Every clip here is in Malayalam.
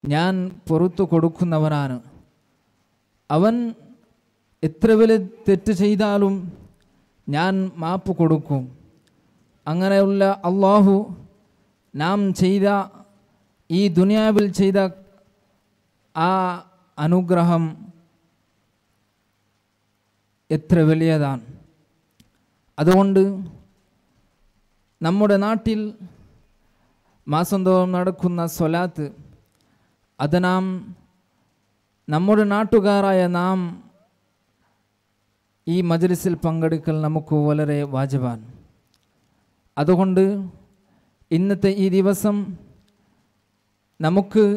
ഞാൻ പുറത്തു കൊടുക്കുന്നവനാണ് അവൻ എത്ര വലിയ തെറ്റ് ചെയ്താലും ഞാൻ മാപ്പ് കൊടുക്കും അങ്ങനെയുള്ള അള്ളാഹു നാം ചെയ്ത ഈ ദുനിയാവിൽ ചെയ്ത ആ അനുഗ്രഹം എത്ര വലിയതാണ് അതുകൊണ്ട് നമ്മുടെ നാട്ടിൽ മാസം തോറും നടക്കുന്ന സ്വലാത്ത് അത് നാം നമ്മുടെ നാട്ടുകാരായ നാം ഈ മജ്ലിസിൽ പങ്കെടുക്കൽ നമുക്ക് വളരെ വാജബാണ് അതുകൊണ്ട് ഇന്നത്തെ ഈ ദിവസം നമുക്ക്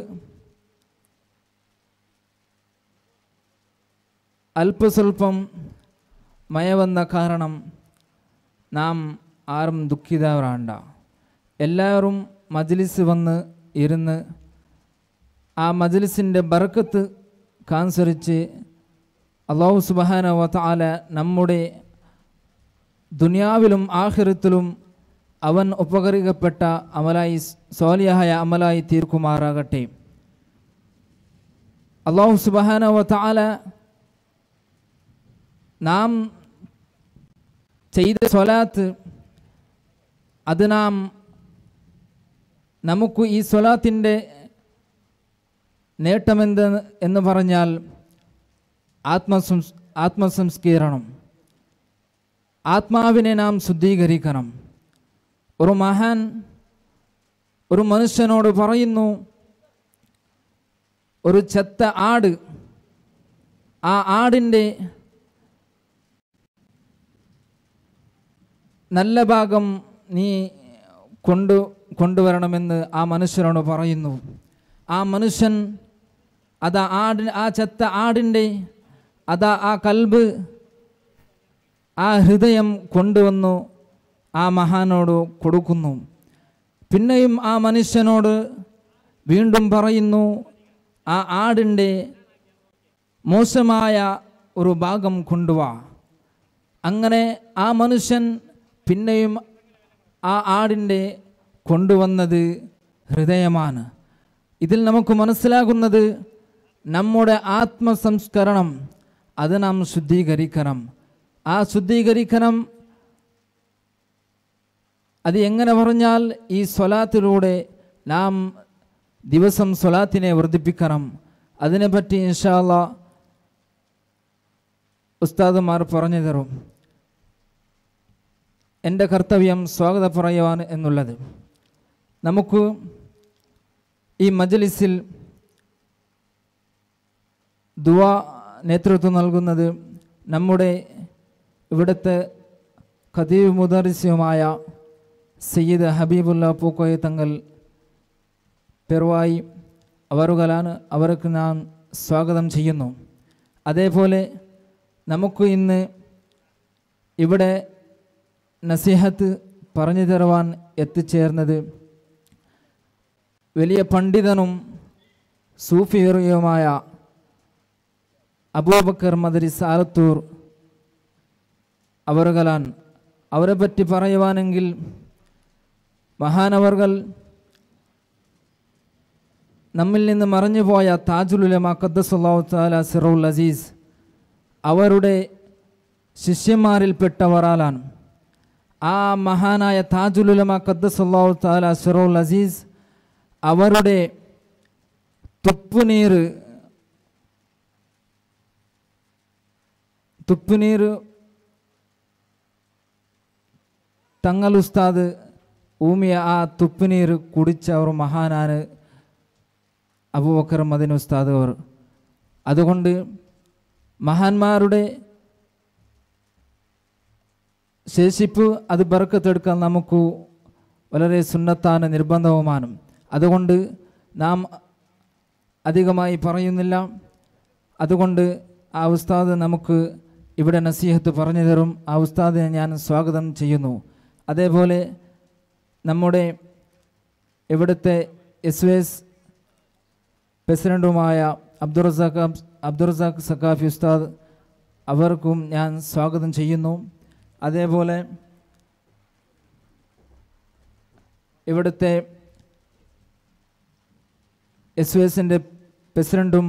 അല്പസ്വല്പം മയ വന്ന കാരണം നാം ആരും ദുഃഖിതരാണ്ട എല്ലാവരും മജ്ലിസ് വന്ന് ഇരുന്ന് ആ മജ്ലിസിൻ്റെ ബർക്കത്ത് കാൻസരിച്ച് അള്ളാഹു സുബാന വത്താല നമ്മുടെ ദുനിയാവിലും ആഹിറത്തിലും അവൻ ഉപകരിക്കപ്പെട്ട അമലായി സോലിയായ അമലായി തീർക്കുമാറാകട്ടെ അള്ളാഹു സുബാന വത്താല നാം ചെയ്ത സ്വലാത്ത് അത് നാം നമുക്ക് ഈ സ്വലാത്തിൻ്റെ നേട്ടമെന്ത് എന്ന് പറഞ്ഞാൽ ആത്മസംസ് ആത്മസംസ്കീരണം ആത്മാവിനെ നാം ശുദ്ധീകരിക്കണം ഒരു മഹാൻ ഒരു മനുഷ്യനോട് പറയുന്നു ഒരു ചെത്ത ആട് ആ ആടിൻ്റെ നല്ല ഭാഗം നീ കൊണ്ടു കൊണ്ടുവരണമെന്ന് ആ മനുഷ്യനോട് പറയുന്നു ആ മനുഷ്യൻ അതാ ആടി ആ ചെത്ത ആടിൻ്റെ അതാ ആ കൽബ് ആ ഹൃദയം കൊണ്ടുവന്നു ആ മഹാനോട് കൊടുക്കുന്നു പിന്നെയും ആ മനുഷ്യനോട് വീണ്ടും പറയുന്നു ആ ആടിൻ്റെ മോശമായ ഒരു ഭാഗം കൊണ്ടുവാ അങ്ങനെ ആ മനുഷ്യൻ പിന്നെയും ആ ആടിൻ്റെ കൊണ്ടുവന്നത് ഹൃദയമാണ് ഇതിൽ നമുക്ക് മനസ്സിലാകുന്നത് നമ്മുടെ ആത്മസംസ്കരണം അത് നാം ശുദ്ധീകരിക്കണം ആ ശുദ്ധീകരിക്കണം അത് എങ്ങനെ പറഞ്ഞാൽ ഈ സ്വലാത്തിലൂടെ നാം ദിവസം സ്വലാത്തിനെ വർദ്ധിപ്പിക്കണം അതിനെപ്പറ്റി ഇൻഷാല്ല ഉസ്താദുമാർ പറഞ്ഞു തരും എൻ്റെ കർത്തവ്യം സ്വാഗത പറയുവാൻ എന്നുള്ളത് നമുക്ക് ഈ മജ്ലിസിൽ ദുവാ നേതൃത്വം നൽകുന്നത് നമ്മുടെ ഇവിടുത്തെ ഖദീബ് മുദറിസ്യമായ സയ്യിദ് ഹബീബുല്ല പൂക്കോയ തങ്ങൾ പെറുവായി അവറുകളാണ് അവർക്ക് നാം സ്വാഗതം ചെയ്യുന്നു അതേപോലെ നമുക്ക് ഇന്ന് ഇവിടെ നസിഹത്ത് പറഞ്ഞു തരുവാൻ എത്തിച്ചേർന്നത് വലിയ പണ്ഡിതനും സൂഫിയറിയുമായ അബൂബക്കർ മദരി സാലത്തൂർ അവറുകളാൻ അവരെ പറ്റി പറയുവാനെങ്കിൽ മഹാനവർകൾ നമ്മിൽ നിന്ന് മറഞ്ഞുപോയ താജുലുലമ ഖദ്ദസുല്ലാഹു താല സിറുൽ അസീസ് അവരുടെ ശിഷ്യന്മാരിൽപ്പെട്ടവരാലാണ് ആ മഹാനായ താജുലുലമ ഖദ്ദസുല്ലാഹു താല സിറുൽ അസീസ് അവരുടെ തുപ്പുനീർ തുപ്പുനീർ തങ്ങൾ ഉസ്താദ് ഊമിയ ആ തുപ്പുനീർ കുടിച്ച ഒരു മഹാനാണ് അബൂബക്കർ മദിൻ ഉസ്താദ് അവർ അതുകൊണ്ട് മഹാന്മാരുടെ ശേഷിപ്പ് അത് ബർക്കത്തെടുക്കാൻ നമുക്ക് വളരെ സുന്നത്താണ് നിർബന്ധവുമാണ് അതുകൊണ്ട് നാം അധികമായി പറയുന്നില്ല അതുകൊണ്ട് ആ ഉസ്താദ് നമുക്ക് ഇവിടെ നസീഹത്ത് പറഞ്ഞു തരും ആ ഉസ്താദിനെ ഞാൻ സ്വാഗതം ചെയ്യുന്നു അതേപോലെ നമ്മുടെ ഇവിടുത്തെ എസ് എസ് പ്രസിഡൻറ്റുമായ അബ്ദുറസാഖ് അബ്ദുറസാഖ് സക്കാഫി ഉസ്താദ് അവർക്കും ഞാൻ സ്വാഗതം ചെയ്യുന്നു അതേപോലെ ഇവിടുത്തെ എസ് യു എസിൻ്റെ പ്രസിഡൻറ്റും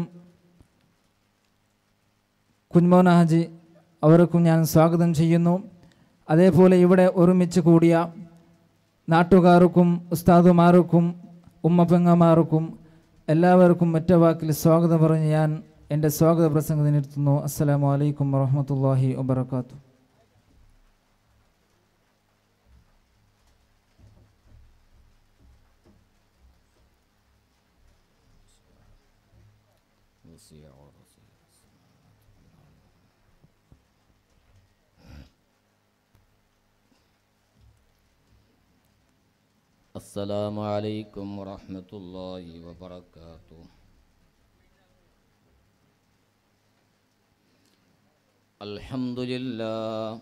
കുഞ്ഞുമോൻ ഹാജി അവർക്കും ഞാൻ സ്വാഗതം ചെയ്യുന്നു അതേപോലെ ഇവിടെ ഒരുമിച്ച് കൂടിയ നാട്ടുകാർക്കും ഉസ്താദുമാർക്കും ഉമ്മപ്പെങ്ങമാർക്കും എല്ലാവർക്കും ഒറ്റ വാക്കിൽ സ്വാഗതം പറഞ്ഞ് ഞാൻ എൻ്റെ സ്വാഗത പ്രസംഗം നിർത്തുന്നു അസ്സലാമു അലൈക്കും വറഹമത്തല്ലാഹി വബർക്കാത്തു السلام عليكم ورحمة الله وبركاته الحمد لله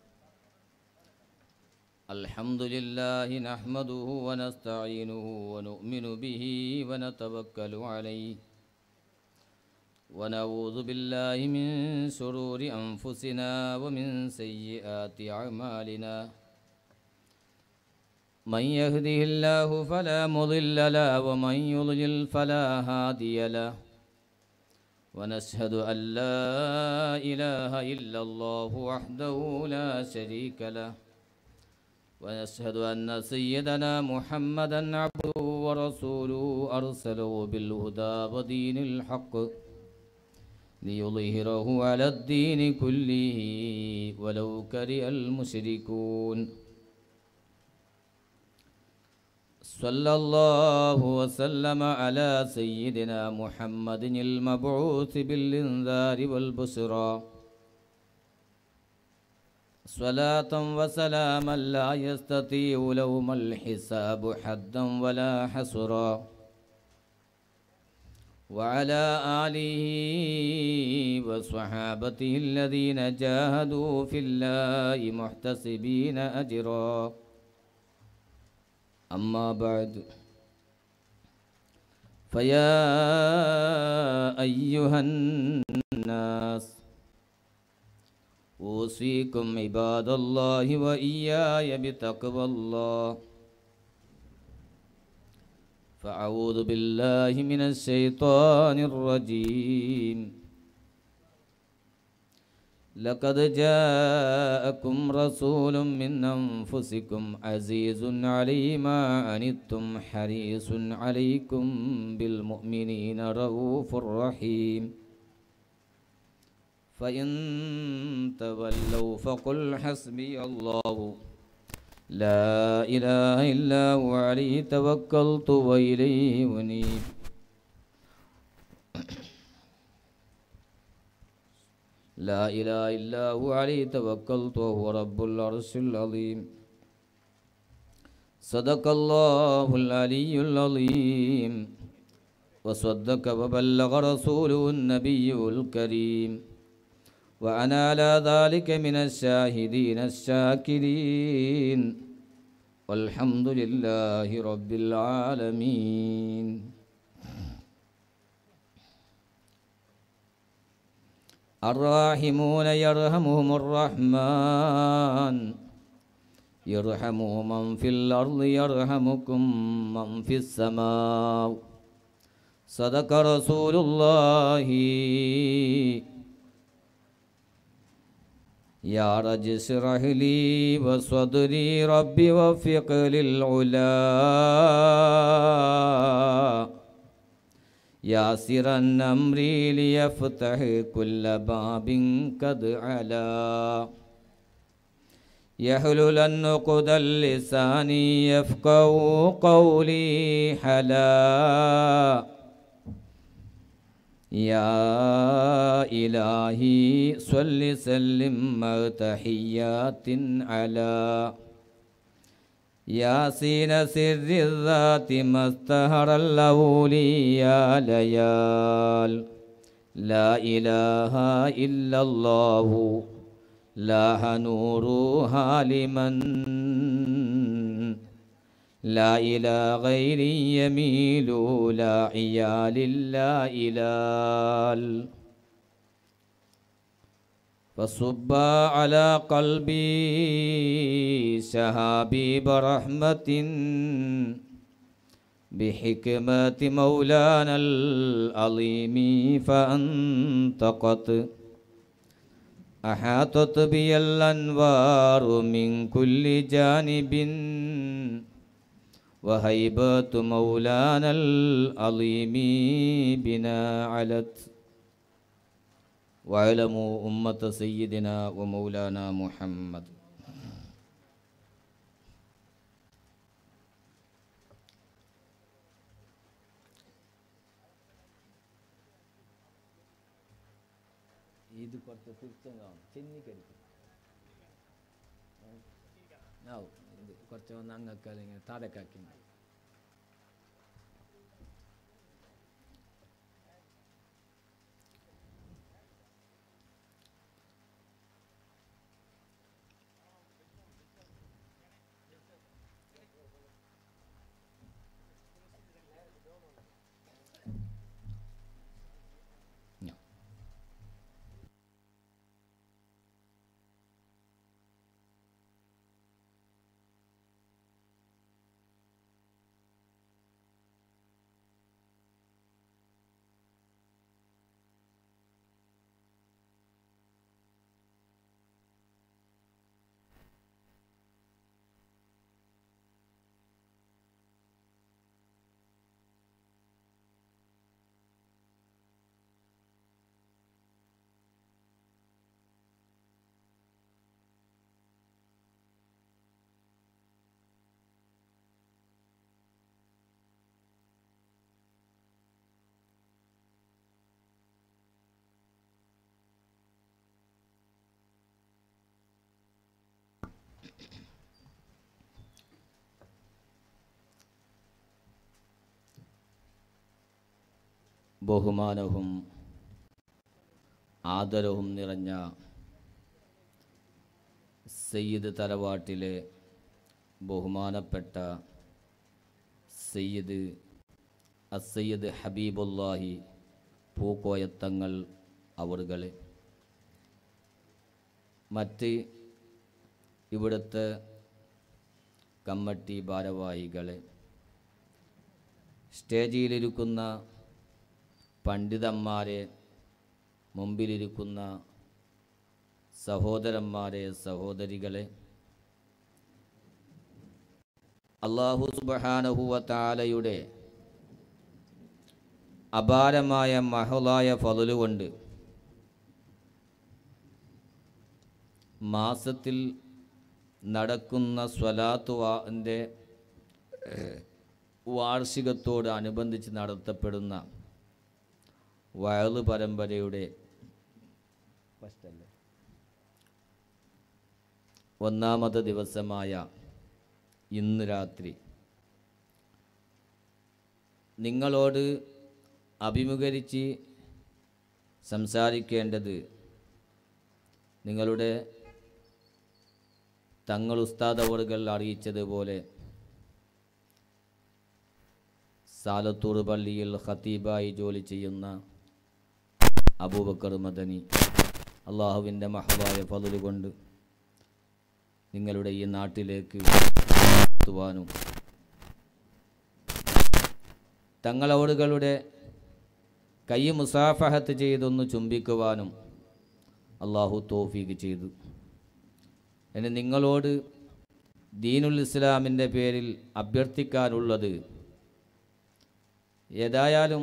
الحمد لله نحمده ونستعينه ونؤمن به ونتوكل عليه ونعوذ بالله من شرور أنفسنا ومن سيئات أعمالنا من يهده الله فلا مضل له ومن يضلل فلا هادي له ونشهد أن لا إله إلا الله وحده لا شريك له ونشهد أن سيدنا محمدا عبده ورسوله أرسله بالهدى ودين الحق ليظهره على الدين كله ولو كره المشركون صلى الله وسلم على سيدنا محمد المبعوث بالإنذار والبشرى صلاة وسلاما لا يستطيع لوم الحساب حدا ولا حصرا وعلى آله وصحابته الذين جاهدوا في الله محتسبين أجرا أما بعد فيا أيها الناس أوصيكم عباد الله وإياي بتقوى الله فأعوذ بالله من الشيطان الرجيم لقد جاءكم رسول من أنفسكم عزيز علي ما عنتم حريص عليكم بالمؤمنين رؤوف رحيم فإن تولوا فقل حسبي الله لا إله إلا هو عليه توكلت وإليه أنيب لا إله إلا هو عليه توكلت وهو رب العرش العظيم صدق الله العلي العظيم وصدق وبلغ رسوله النبي الكريم وأنا على ذلك من الشاهدين الشاكرين والحمد لله رب العالمين الراحمون يرحمهم الرحمن يرحم من في الأرض يرحمكم من في السماء صدق رسول الله يا رج اشرح لي وصدري ربي وفق للعلا ياسرا أمري ليفتح كل باب قد علا يحلل النقد اللسان يفقه قولي حلا يا إلهي صل سلم مع تحيات على ياسين سر الذات ما استهر الأولياء ليال لا إله إلا الله لاح نورها لمن لا إلى غير يميل لا عيال لا إلال فصب على قلبي شهابيب رحمة بحكمة مولانا العظيم فأنطقت أحاطت بي الأنوار من كل جانب وهيبة مولانا العظيم بنا علت واعلموا أمة سيدنا ومولانا محمد ഇത് കുറച്ച് തിരിച്ചാണ് ചെന്നിക്കടിക്കും ഇത് കുറച്ച് ഒന്ന് അങ്ങൊക്കെ അല്ലെങ്കിൽ താഴേക്കാക്കി Yeah. ബഹുമാനവും ആദരവും നിറഞ്ഞ സയ്യിദ് തറവാട്ടിലെ ബഹുമാനപ്പെട്ട സയ്യിദ് അസയ്യദ് ഹബീബുല്ലാഹി പൂക്കോയത്തങ്ങൾ അവറുകളെ മറ്റ് ഇവിടുത്തെ കമ്മട്ടി ഭാരവാഹികളെ സ്റ്റേജിലിരിക്കുന്ന പണ്ഡിതന്മാരെ മുമ്പിലിരിക്കുന്ന സഹോദരന്മാരെ സഹോദരികളെ അള്ളാഹു സുബഹാനഹുവ താലയുടെ അപാരമായ മഹളായ ഫതലുകൊണ്ട് മാസത്തിൽ നടക്കുന്ന സ്വലാത്തുവാൻ്റെ വാർഷികത്തോട് അനുബന്ധിച്ച് നടത്തപ്പെടുന്ന വയലു പരമ്പരയുടെ ഫസ്റ്റല്ലേ ഒന്നാമത്തെ ദിവസമായ ഇന്ന് രാത്രി നിങ്ങളോട് അഭിമുഖീകരിച്ച് സംസാരിക്കേണ്ടത് നിങ്ങളുടെ തങ്ങൾ ഉസ്താദ് അവറുകൾ അറിയിച്ചതുപോലെ സാലത്തൂർ പള്ളിയിൽ ഖത്തീബായി ജോലി ചെയ്യുന്ന അബൂബക്കർ മദനി അള്ളാഹുവിൻ്റെ മഹവായ ഫضല് കൊണ്ട് നിങ്ങളുടെ ഈ നാട്ടിലേക്ക് എത്തുവാനും തങ്ങളവറുകളുടെ കൈ മുസാഫഹത്ത് ചെയ്തൊന്ന് ചുംബിക്കുവാനും അള്ളാഹു തോഫീക്ക് ചെയ്തു എന്നെ നിങ്ങളോട് ദീനുൽ ഇസ്ലാമിൻ്റെ പേരിൽ അഭ്യർത്ഥിക്കാനുള്ളത് ഏതായാലും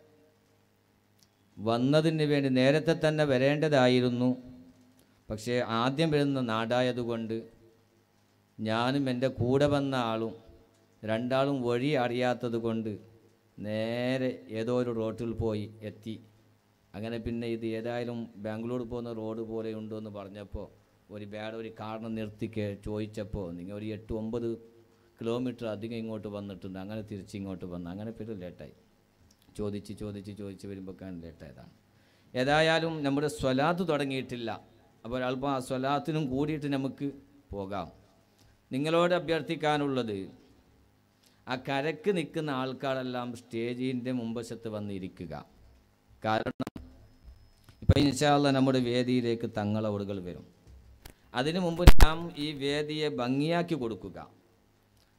വന്നതിന് വേണ്ടി നേരത്തെ തന്നെ വരേണ്ടതായിരുന്നു പക്ഷേ ആദ്യം വരുന്ന നാടായതുകൊണ്ട് ഞാനും എൻ്റെ കൂടെ വന്ന ആളും രണ്ടാളും വഴി അറിയാത്തത് കൊണ്ട് നേരെ ഏതോ ഒരു റോട്ടിൽ പോയി എത്തി അങ്ങനെ പിന്നെ ഇത് ഏതായാലും ബാംഗ്ലൂർ പോകുന്ന റോഡ് പോലെ ഉണ്ടോ എന്ന് പറഞ്ഞപ്പോൾ ഒരു വേറെ ഒരു കാരണം നിർത്തി കേ ചോദിച്ചപ്പോൾ നിങ്ങൾ ഒരു എട്ട് ഒമ്പത് കിലോമീറ്റർ അധികം ഇങ്ങോട്ട് വന്നിട്ടുണ്ട് അങ്ങനെ തിരിച്ചിങ്ങോട്ട് വന്നു അങ്ങനെ പിന്നെ ലേറ്റായി ചോദിച്ച് ചോദിച്ച് ചോദിച്ച് വരുമ്പോഴേക്കാണ് ലേറ്റായതാണ് ഏതായാലും നമ്മുടെ സ്വലാത്ത് തുടങ്ങിയിട്ടില്ല അപ്പോൾ അല്പം ആ സ്വലാത്തിനും കൂടിയിട്ട് നമുക്ക് പോകാം നിങ്ങളോട് അഭ്യർത്ഥിക്കാനുള്ളത് ആ കരക്ക് നിൽക്കുന്ന ആൾക്കാരെല്ലാം സ്റ്റേജിൻ്റെ മുമ്പശത്ത് വന്നിരിക്കുക കാരണം ഇപ്പം ഇൻഷാല്ല നമ്മുടെ വേദിയിലേക്ക് തങ്ങളവറുകൾ വരും അതിനു മുമ്പ് നാം ഈ വേദിയെ ഭംഗിയാക്കി കൊടുക്കുക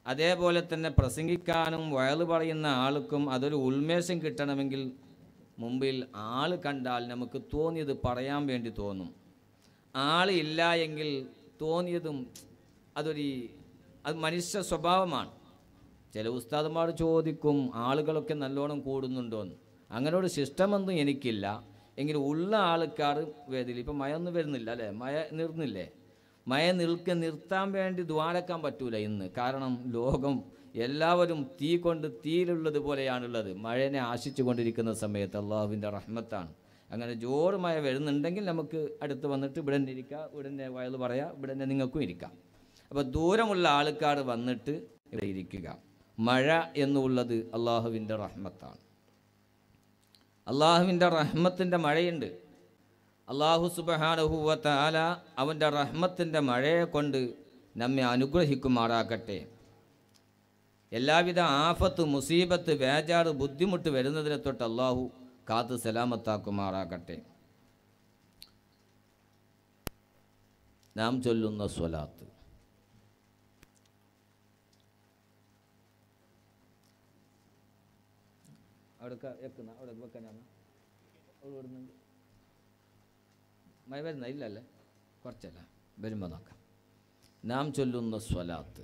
അതേപോലെ തന്നെ പ്രസംഗിക്കാനും വയല് പറയുന്ന ആൾക്കും അതൊരു ഉന്മേഷം കിട്ടണമെങ്കിൽ മുമ്പിൽ ആൾ കണ്ടാൽ നമുക്ക് തോന്നിയത് പറയാൻ വേണ്ടി തോന്നും ആൾ ഇല്ല എങ്കിൽ തോന്നിയതും അതൊരു അത് മനുഷ്യ സ്വഭാവമാണ് ചില ഉസ്താദന്മാർ ചോദിക്കും ആളുകളൊക്കെ നല്ലോണം കൂടുന്നുണ്ടോയെന്ന് അങ്ങനെ ഒരു സിസ്റ്റമൊന്നും എനിക്കില്ല എങ്കിൽ ഉള്ള ആൾക്കാർ വേദിയിൽ ഇപ്പം മഴ ഒന്നും വരുന്നില്ല അല്ലേ മഴ നിർന്നില്ലേ മഴ നിൽക്ക നിർത്താൻ വേണ്ടി ദ്വാരക്കാൻ പറ്റൂല ഇന്ന് കാരണം ലോകം എല്ലാവരും തീ കൊണ്ട് തീയിലുള്ളത് പോലെയാണുള്ളത് മഴനെ ആശിച്ചു കൊണ്ടിരിക്കുന്ന സമയത്ത് അള്ളാഹുവിൻ്റെ റഹ്മത്താണ് അങ്ങനെ ജോറ് മഴ വരുന്നുണ്ടെങ്കിൽ നമുക്ക് അടുത്ത് വന്നിട്ട് ഇവിടെ തന്നെ ഇരിക്കാം ഇവിടെ തന്നെ വയൽ പറയാം ഇവിടെ തന്നെ നിങ്ങൾക്കും ഇരിക്കാം അപ്പോൾ ദൂരമുള്ള ആൾക്കാർ വന്നിട്ട് ഇവിടെ ഇരിക്കുക മഴ എന്നുള്ളത് അള്ളാഹുവിൻ്റെ റഹ്മത്താണ് അള്ളാഹുവിൻ്റെ റഹ്മത്തിൻ്റെ മഴയുണ്ട് അള്ളാഹു സുബഹാനഹുവ താല അവൻ്റെ റഹ്മത്തിൻ്റെ മഴയെ കൊണ്ട് നമ്മെ അനുഗ്രഹിക്കുമാറാക്കട്ടെ എല്ലാവിധ ആഫത്ത് മുസീബത്ത് വേജാറ് ബുദ്ധിമുട്ട് വരുന്നതിനെ തൊട്ട് അള്ളാഹു കാത്ത് സലാമത്താക്കുമാറാകട്ടെ നാം ചൊല്ലുന്ന സ്വലാത്ത് അവിടെ വെക്കുന്ന അവിടെ വെക്കാനാണ് അവിടെ വിടുന്നുണ്ട് മഴ വരുന്ന ഇല്ലല്ലേ കുറച്ചല്ല വരുമ്പോൾ നോക്കാം നാം ചൊല്ലുന്ന സ്വലാത്ത്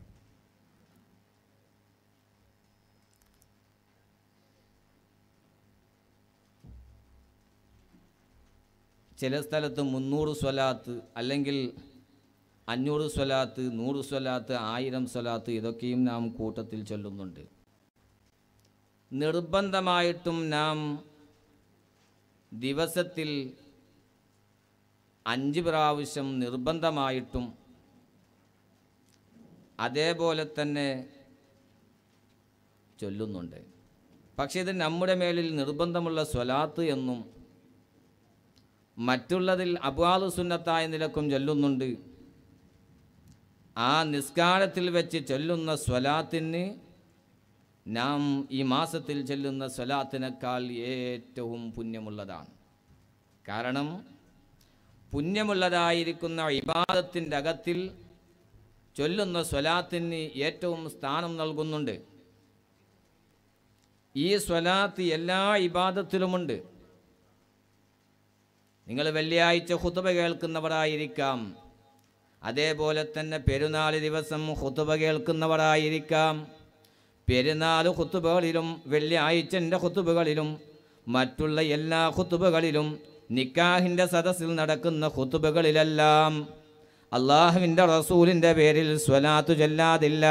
ചില സ്ഥലത്ത് മുന്നൂറ് സ്വലാത്ത് അല്ലെങ്കിൽ അഞ്ഞൂറ് സ്വലാത്ത് നൂറ് സ്വലാത്ത് ആയിരം സ്വലാത്ത് ഇതൊക്കെയും നാം കൂട്ടത്തിൽ ചൊല്ലുന്നുണ്ട് നിർബന്ധമായിട്ടും നാം ദിവസത്തിൽ അഞ്ച് പ്രാവശ്യം നിർബന്ധമായിട്ടും അതേപോലെ തന്നെ ചൊല്ലുന്നുണ്ട് പക്ഷേ ഇത് നമ്മുടെ മേലിൽ നിർബന്ധമുള്ള സ്വലാത്ത് എന്നും മറ്റുള്ളതിൽ അബാദു സുന്നത്തായ നിലക്കും ചൊല്ലുന്നുണ്ട് ആ നിസ്കാരത്തിൽ വെച്ച് ചൊല്ലുന്ന സ്വലാത്തിന് നാം ഈ മാസത്തിൽ ചൊല്ലുന്ന സ്വലാത്തിനേക്കാൾ ഏറ്റവും പുണ്യമുള്ളതാണ് കാരണം പുണ്യമുള്ളതായിരിക്കുന്ന ഇബാദത്തിൻ്റെ അകത്തിൽ ചൊല്ലുന്ന സ്വലാത്തിന് ഏറ്റവും സ്ഥാനം നൽകുന്നുണ്ട് ഈ സ്വലാത്ത് എല്ലാ ഇബാദത്തിലുമുണ്ട് നിങ്ങൾ വെള്ളിയാഴ്ച ഹുതുബ കേൾക്കുന്നവരായിരിക്കാം അതേപോലെ തന്നെ പെരുന്നാൾ ദിവസം ഹുതുബ കേൾക്കുന്നവരായിരിക്കാം പെരുന്നാൾ ഹുത്തുബകളിലും വെള്ളിയാഴ്ചൻ്റെ ഹുത്തുബകളിലും മറ്റുള്ള എല്ലാ ഹുത്തുബകളിലും നിക്കാഹിൻ്റെ സദസ്സിൽ നടക്കുന്ന ഹുത്തുബകളിലെല്ലാം അള്ളാഹുവിൻ്റെ റസൂലിൻ്റെ പേരിൽ സ്വലാത്തു ചൊല്ലാതില്ല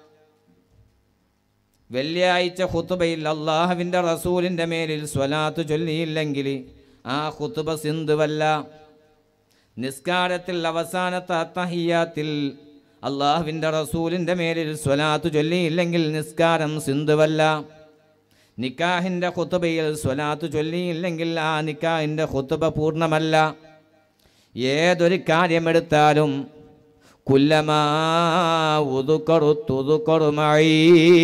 വെള്ളിയാഴ്ച ഹുത്തുബയിൽ അള്ളാഹുവിൻ്റെ റസൂലിൻ്റെ മേലിൽ സ്വലാത്തു ചൊല്ലിയില്ലെങ്കിൽ ആ ഹുത്തുബ സിന്ധുവല്ല നിസ്കാരത്തിൽ അവസാനത്തെ അത്തഹിയാത്തിൽ അള്ളാഹുവിൻ്റെ റസൂലിൻ്റെ മേലിൽ സ്വലാത്തു ചൊല്ലിയില്ലെങ്കിൽ നിസ്കാരം സിന്ധുവല്ല നിക്കാഹിൻ്റെ ഹുത്തുബയിൽ സ്വലാത്തു ചൊല്ലിയില്ലെങ്കിൽ ആ നിക്കാഹിൻ്റെ ഹുത്തുബ പൂർണ്ണമല്ല ഏതൊരു കാര്യമെടുത്താലും കുല്ലമാ ഉതുക്കറു തുതുക്കറുമായി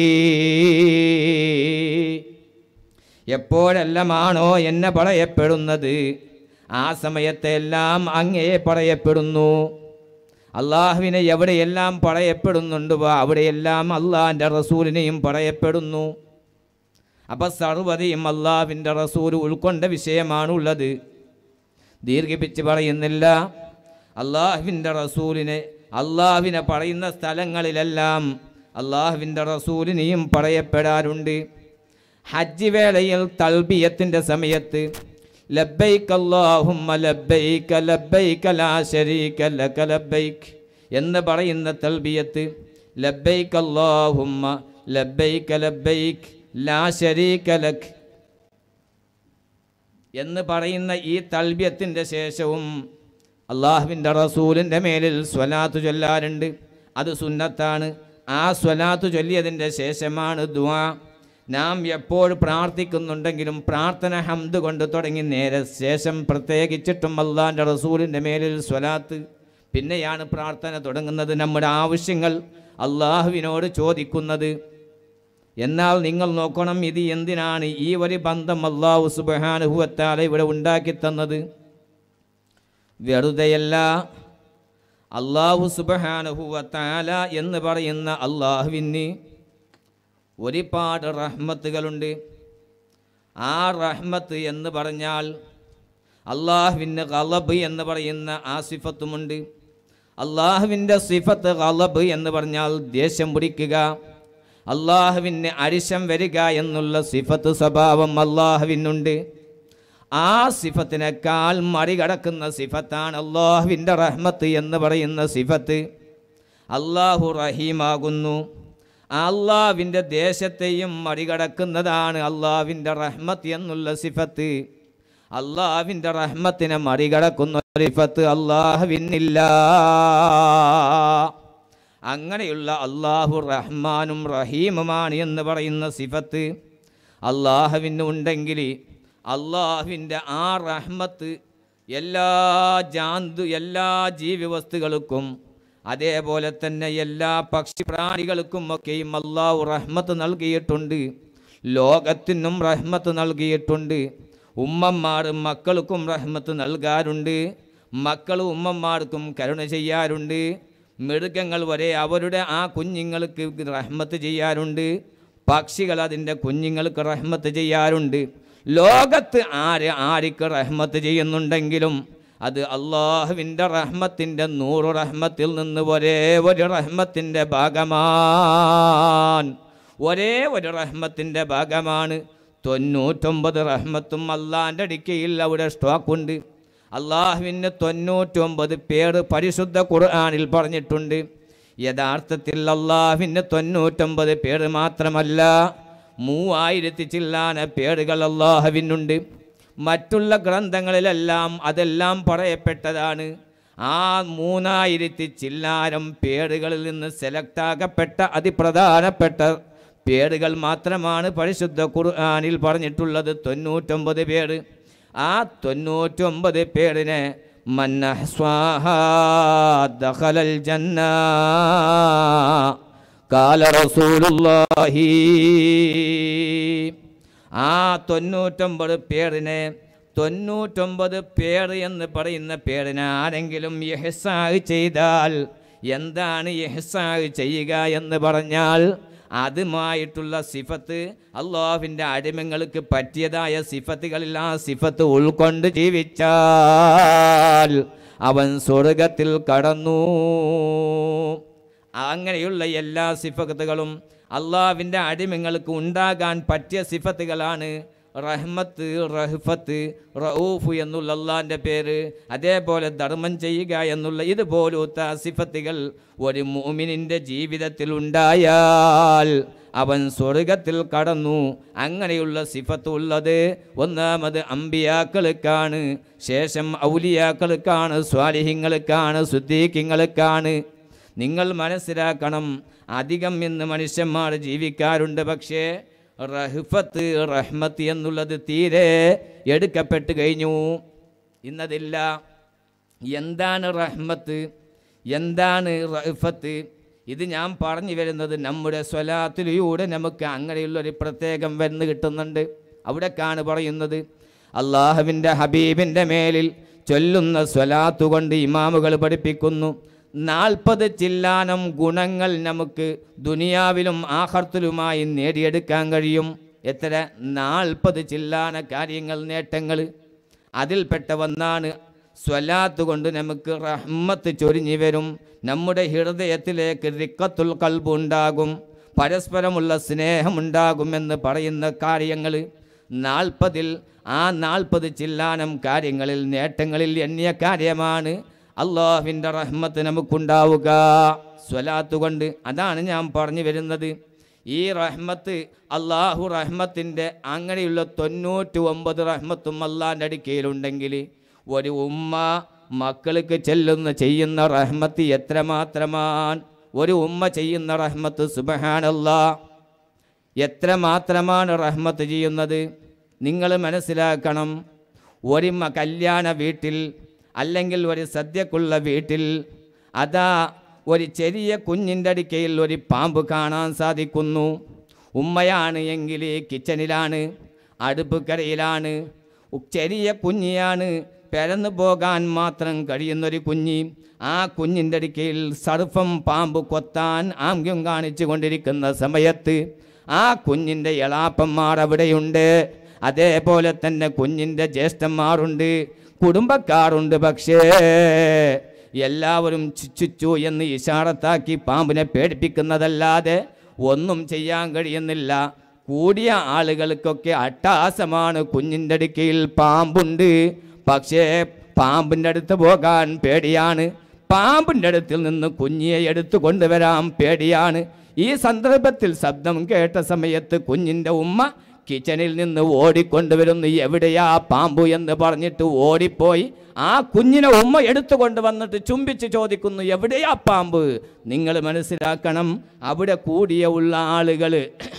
എപ്പോഴെല്ലാമാണോ എന്നെ പറയപ്പെടുന്നത് ആ സമയത്തെല്ലാം അങ്ങേ പറയപ്പെടുന്നു അള്ളാഹുവിനെ എവിടെയെല്ലാം പറയപ്പെടുന്നുണ്ടോ അവിടെയെല്ലാം അള്ളാഹിൻ്റെ റസൂലിനെയും പറയപ്പെടുന്നു അപ്പം സർവതയും അള്ളാഹുവിൻ്റെ റസൂൽ ഉൾക്കൊണ്ട വിഷയമാണുള്ളത് ദീർഘിപ്പിച്ച് പറയുന്നില്ല അള്ളാഹുവിൻ്റെ റസൂലിനെ അള്ളാഹുവിനെ പറയുന്ന സ്ഥലങ്ങളിലെല്ലാം അള്ളാഹുവിൻ്റെ റസൂലിനെയും പറയപ്പെടാറുണ്ട് ഹജ്ജ് വേളയിൽ തൽബിയത്തിൻ്റെ സമയത്ത് ലബ്ബൈക്ക് അല്ലാഹുമ്മ ലബ്ബൈക ലബ്ബൈക ലാ ശരീക ലക ലബ്ബൈക്ക് എന്ന് പറയുന്ന തൽബിയത്ത് ലബ്ബൈക്ക് അല്ലാഹുമ്മ ലബ്ബൈക ലബ്ബൈക്ക് ലാ ശരീക ലക് എന്ന് പറയുന്ന ഈ തൽബ്യത്തിൻ്റെ ശേഷവും അള്ളാഹുവിൻ്റെ റസൂലിൻ്റെ മേലിൽ സ്വലാത്ത് ചൊല്ലാറുണ്ട് അത് സുന്നത്താണ് ആ സ്വലാത്ത് ചൊല്ലിയതിൻ്റെ ശേഷമാണ് ദുആ നാം എപ്പോൾ പ്രാർത്ഥിക്കുന്നുണ്ടെങ്കിലും പ്രാർത്ഥന ഹംദ് കൊണ്ട് തുടങ്ങി നേരെ ശേഷം പ്രത്യേകിച്ചിട്ടും അള്ളാഹിൻ്റെ റസൂലിൻ്റെ മേലിൽ സ്വലാത്ത് പിന്നെയാണ് പ്രാർത്ഥന തുടങ്ങുന്നത് നമ്മുടെ ആവശ്യങ്ങൾ അള്ളാഹുവിനോട് ചോദിക്കുന്നത് എന്നാൽ നിങ്ങൾ നോക്കണം ഇത് എന്തിനാണ് ഈ ഒരു ബന്ധം അള്ളാഹു സുബാനുഭവത്താലെ ഇവിടെ ഉണ്ടാക്കി തന്നത് വെറുതെയല്ല അള്ളാഹു സുബഹാനഹുവത്താല എന്ന് പറയുന്ന അള്ളാഹുവിന് ഒരുപാട് റഹ്മത്തുകളുണ്ട് ആ റഹ്മത്ത് എന്ന് പറഞ്ഞാൽ അള്ളാഹുവിന് കളബ് എന്ന് പറയുന്ന ആ സിഫത്തുമുണ്ട് അള്ളാഹുവിൻ്റെ സിഫത്ത് കളബ് എന്ന് പറഞ്ഞാൽ ദേഷ്യം പിടിക്കുക അള്ളാഹുവിന് അരിശം വരിക എന്നുള്ള സിഫത്ത് സ്വഭാവം അള്ളാഹുവിനുണ്ട് ആ സിഫത്തിനേക്കാൾ മറികടക്കുന്ന സിഫത്താണ് അള്ളാഹുവിൻ്റെ റഹ്മത്ത് എന്ന് പറയുന്ന സിഫത്ത് അള്ളാഹു റഹീമാകുന്നു അള്ളാഹുവിൻ്റെ ദേശത്തെയും മറികടക്കുന്നതാണ് അള്ളാഹുവിൻ്റെ റഹ്മത്ത് എന്നുള്ള സിഫത്ത് അള്ളാഹുവിൻ്റെ റഹ്മത്തിനെ മറികടക്കുന്ന സിഫത്ത് അള്ളാഹുവിനില്ല അങ്ങനെയുള്ള അള്ളാഹു റഹ്മാനും റഹീമുമാണ് എന്ന് പറയുന്ന സിഫത്ത് അള്ളാഹുവിന് ഉണ്ടെങ്കിൽ അള്ളാഹുവിൻ്റെ ആ റഹ്മത്ത് എല്ലാ ജാന്തു എല്ലാ ജീവിവസ്തുക്കൾക്കും അതേപോലെ തന്നെ എല്ലാ പക്ഷി പ്രാണികൾക്കും ഒക്കെയും അള്ളാഹു റഹ്മത്ത് നൽകിയിട്ടുണ്ട് ലോകത്തിനും റഹ്മത്ത് നൽകിയിട്ടുണ്ട് ഉമ്മമാർ മക്കൾക്കും റഹ്മത്ത് നൽകാറുണ്ട് മക്കൾ ഉമ്മമാർക്കും കരുണ ചെയ്യാറുണ്ട് മൃഗങ്ങൾ വരെ അവരുടെ ആ കുഞ്ഞുങ്ങൾക്ക് റഹ്മത്ത് ചെയ്യാറുണ്ട് പക്ഷികൾ അതിൻ്റെ കുഞ്ഞുങ്ങൾക്ക് റഹ്മത്ത് ചെയ്യാറുണ്ട് ലോകത്ത് ആര് ആർക്ക് റഹ്മത്ത് ചെയ്യുന്നുണ്ടെങ്കിലും അത് അള്ളാഹുവിൻ്റെ റഹ്മത്തിൻ്റെ നൂറ് റഹ്മത്തിൽ നിന്ന് ഒരേ ഒരു റഹ്മത്തിൻ്റെ ഭാഗമാണ് ഒരേ ഒരു റഹ്മത്തിൻ്റെ ഭാഗമാണ് തൊണ്ണൂറ്റൊമ്പത് റഹ്മത്തും അള്ളാൻ്റെ അടുക്കയിൽ അവിടെ സ്റ്റോക്കുണ്ട് അള്ളാഹുവിന് തൊണ്ണൂറ്റൊമ്പത് പേര് പരിശുദ്ധ ഖുർആനിൽ പറഞ്ഞിട്ടുണ്ട് യഥാർത്ഥത്തിൽ അള്ളാഹുവിന് തൊണ്ണൂറ്റൊമ്പത് പേര് മാത്രമല്ല മൂവായിരത്തി ചില്ലാന പേരുകൾ അള്ളാഹുവിനുണ്ട് മറ്റുള്ള ഗ്രന്ഥങ്ങളിലെല്ലാം അതെല്ലാം പറയപ്പെട്ടതാണ് ആ മൂന്നായിരത്തി ചില്ലാനം പേരുകളിൽ നിന്ന് സെലക്ട് ആകപ്പെട്ട അതിപ്രധാനപ്പെട്ട പേരുകൾ മാത്രമാണ് പരിശുദ്ധ ഖുർആനിൽ പറഞ്ഞിട്ടുള്ളത് തൊണ്ണൂറ്റൊമ്പത് പേര് ആ തൊണ്ണൂറ്റൊമ്പത് പേരിനെ മന്നഹ്സ്വാഹാ ദഖലൽ ജന്ന കാല റസൂലുള്ളാഹി ആ തൊണ്ണൂറ്റൊമ്പത് പേരിനെ തൊണ്ണൂറ്റൊമ്പത് പേര് എന്ന് പറയുന്ന പേരിനെ ആരെങ്കിലും യഹ്സാഹ് ചെയ്താൽ എന്താണ് യഹ്സാഹ് ചെയ്യുക എന്ന് പറഞ്ഞാൽ അതുമായിട്ടുള്ള സിഫത്ത് അള്ളാഹുവിൻ്റെ അടിമങ്ങൾക്ക് പറ്റിയതായ സിഫത്തുകളിൽ ആ സിഫത്ത് ഉൾക്കൊണ്ട് ജീവിച്ചാൽ അവൻ സ്വർഗത്തിൽ കടന്നു അങ്ങനെയുള്ള എല്ലാ സിഫത്തുകളും അള്ളാഹുവിൻ്റെ അടിമങ്ങൾക്ക് ഉണ്ടാകാൻ പറ്റിയ സിഫത്തുകളാണ് റഹ്മത്ത് റഹ്ഫത്ത് റഊഫ് എന്നുള്ള അള്ളാഹിൻ്റെ പേര് അതേപോലെ ധർമ്മം ചെയ്യുക എന്നുള്ള ഇതുപോലത്തെ സിഫത്തുകൾ ഒരു മൂമിനിൻ്റെ ജീവിതത്തിൽ ഉണ്ടായാൽ അവൻ സ്വർഗത്തിൽ കടന്നു അങ്ങനെയുള്ള സിഫത്ത് ഉള്ളത് ഒന്നാമത് അമ്പിയാക്കൾക്കാണ് ശേഷം ഔലിയാക്കൾക്കാണ് സ്വാലിഹിങ്ങൾക്കാണ് സുദ്ദീഖിങ്ങൾക്കാണ് നിങ്ങൾ മനസ്സിലാക്കണം അധികം ഇന്ന് മനുഷ്യന്മാർ ജീവിക്കാറുണ്ട് പക്ഷേ റഹ്ഫത്ത് റഹ്മത്ത് എന്നുള്ളത് തീരെ എടുക്കപ്പെട്ട് കഴിഞ്ഞു ഇന്നതില്ല എന്താണ് റഹ്മത്ത് എന്താണ് റഹ്ഫത്ത് ഇത് ഞാൻ പറഞ്ഞു വരുന്നത് നമ്മുടെ സ്വലാത്തിലൂടെ നമുക്ക് അങ്ങനെയുള്ളൊരു പ്രത്യേകം വന്ന് കിട്ടുന്നുണ്ട് അവിടേക്കാണ് പറയുന്നത് അള്ളാഹുവിൻ്റെ ഹബീബിൻ്റെ മേലിൽ ചൊല്ലുന്ന സ്വലാത്ത് കൊണ്ട് ഇമാമുകൾ പഠിപ്പിക്കുന്നു നാൽപ്പത് ചില്ലാനം ഗുണങ്ങൾ നമുക്ക് ദുനിയാവിലും ആഹർത്തിലുമായി നേടിയെടുക്കാൻ കഴിയും എത്ര നാൽപ്പത് ചില്ലാന കാര്യങ്ങൾ നേട്ടങ്ങൾ അതിൽപ്പെട്ട ഒന്നാണ് സ്വലാത്ത് കൊണ്ട് നമുക്ക് റഹ്മത്ത് ചൊരിഞ്ഞു വരും നമ്മുടെ ഹൃദയത്തിലേക്ക് റിക്കത്തുൽ കൽബ് ഉണ്ടാകും പരസ്പരമുള്ള സ്നേഹമുണ്ടാകുമെന്ന് പറയുന്ന കാര്യങ്ങൾ നാൽപ്പതിൽ ആ നാൽപ്പത് ചില്ലാനം കാര്യങ്ങളിൽ നേട്ടങ്ങളിൽ എണ്ണിയ കാര്യമാണ് അള്ളാഹുവിൻ്റെ റഹ്മത്ത് നമുക്കുണ്ടാവുക സ്വലാത്ത് കൊണ്ട് അതാണ് ഞാൻ പറഞ്ഞു വരുന്നത് ഈ റഹ്മത്ത് അള്ളാഹു റഹ്മത്തിൻ്റെ അങ്ങനെയുള്ള തൊണ്ണൂറ്റി ഒമ്പത് റഹ്മത്തും അള്ളാഹിൻ്റെ അടുക്കയിലുണ്ടെങ്കിൽ ഒരു ഉമ്മ മക്കൾക്ക് ചെല്ലുന്ന ചെയ്യുന്ന റഹ്മത്ത് എത്രമാത്രമാണ് ഒരു ഉമ്മ ചെയ്യുന്ന റഹ്മത്ത് സുബഹാനല്ലാ എത്ര മാത്രമാണ് റഹ്മത്ത് ചെയ്യുന്നത് നിങ്ങൾ മനസ്സിലാക്കണം ഒരു മ- കല്യാണ വീട്ടിൽ അല്ലെങ്കിൽ ഒരു സദ്യക്കുള്ള വീട്ടിൽ അതാ ഒരു ചെറിയ കുഞ്ഞിൻ്റെ അടുക്കയിൽ ഒരു പാമ്പ് കാണാൻ സാധിക്കുന്നു ഉമ്മയാണ് എങ്കിൽ കിച്ചണിലാണ് അടുപ്പ് കരയിലാണ് ഉ- ചെറിയ കുഞ്ഞിയാണ് പെരന്നു പോകാൻ മാത്രം കഴിയുന്നൊരു കുഞ്ഞി ആ കുഞ്ഞിൻ്റെ അടുക്കയിൽ സർപ്പം പാമ്പ് കൊത്താൻ ആംഗ്യം കാണിച്ചു കൊണ്ടിരിക്കുന്ന സമയത്ത് ആ കുഞ്ഞിൻ്റെ എളാപ്പന്മാർ അവിടെയുണ്ട് അതേപോലെ തന്നെ കുഞ്ഞിൻ്റെ ജ്യേഷ്ഠന്മാരുണ്ട് കുടുംബക്കാരുണ്ട് പക്ഷേ എല്ലാവരും ചുച്ചു എന്ന് ഇഷാറത്താക്കി പാമ്പിനെ പേടിപ്പിക്കുന്നതല്ലാതെ ഒന്നും ചെയ്യാൻ കഴിയുന്നില്ല കൂടിയ ആളുകൾക്കൊക്കെ അട്ടാസമാണ് കുഞ്ഞിൻ്റെ അടുക്കയിൽ പാമ്പുണ്ട് പക്ഷേ പാമ്പിൻ്റെ അടുത്ത് പോകാൻ പേടിയാണ് പാമ്പിൻ്റെ അടുത്തിൽ നിന്ന് കുഞ്ഞിയെ എടുത്തു കൊണ്ടുവരാൻ പേടിയാണ് ഈ സന്ദർഭത്തിൽ ശബ്ദം കേട്ട സമയത്ത് കുഞ്ഞിൻ്റെ ഉമ്മ കിച്ചണിൽ നിന്ന് ഓടിക്കൊണ്ടുവരുന്നു എവിടെയാ പാമ്പു എന്ന് പറഞ്ഞിട്ട് ഓടിപ്പോയി ആ കുഞ്ഞിനെ ഉമ്മ എടുത്തു കൊണ്ടുവന്നിട്ട് ചുംബിച്ച് ചോദിക്കുന്നു എവിടെയാ പാമ്പ് നിങ്ങൾ മനസ്സിലാക്കണം അവിടെ കൂടിയ ഉള്ള ആളുകൾ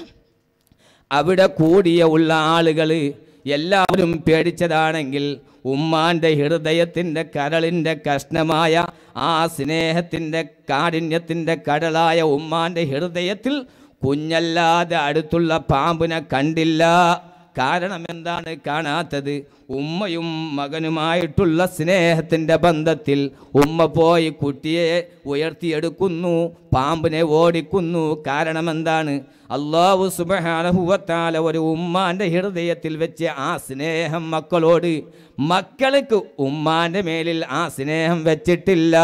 അവിടെ കൂടിയ ഉള്ള ആളുകൾ എല്ലാവരും പേടിച്ചതാണെങ്കിൽ ഉമ്മാൻ്റെ ഹൃദയത്തിൻ്റെ കരളിൻ്റെ കഷ്ണമായ ആ സ്നേഹത്തിൻ്റെ കാഠിന്യത്തിൻ്റെ കടലായ ഉമ്മാൻ്റെ ഹൃദയത്തിൽ കുഞ്ഞല്ലാതെ അടുത്തുള്ള പാമ്പിനെ കണ്ടില്ല കാരണം എന്താണ് കാണാത്തത് ഉമ്മയും മകനുമായിട്ടുള്ള സ്നേഹത്തിൻ്റെ ബന്ധത്തിൽ ഉമ്മ പോയി കുട്ടിയെ ഉയർത്തിയെടുക്കുന്നു പാമ്പിനെ ഓടിക്കുന്നു കാരണം എന്താണ് അള്ളാഹു സുബഹാനഹുവത്താല ഒരു ഉമ്മാൻ്റെ ഹൃദയത്തിൽ വെച്ച് ആ സ്നേഹം മക്കളോട് മക്കൾക്ക് ഉമ്മാൻ്റെ മേലിൽ ആ സ്നേഹം വെച്ചിട്ടില്ല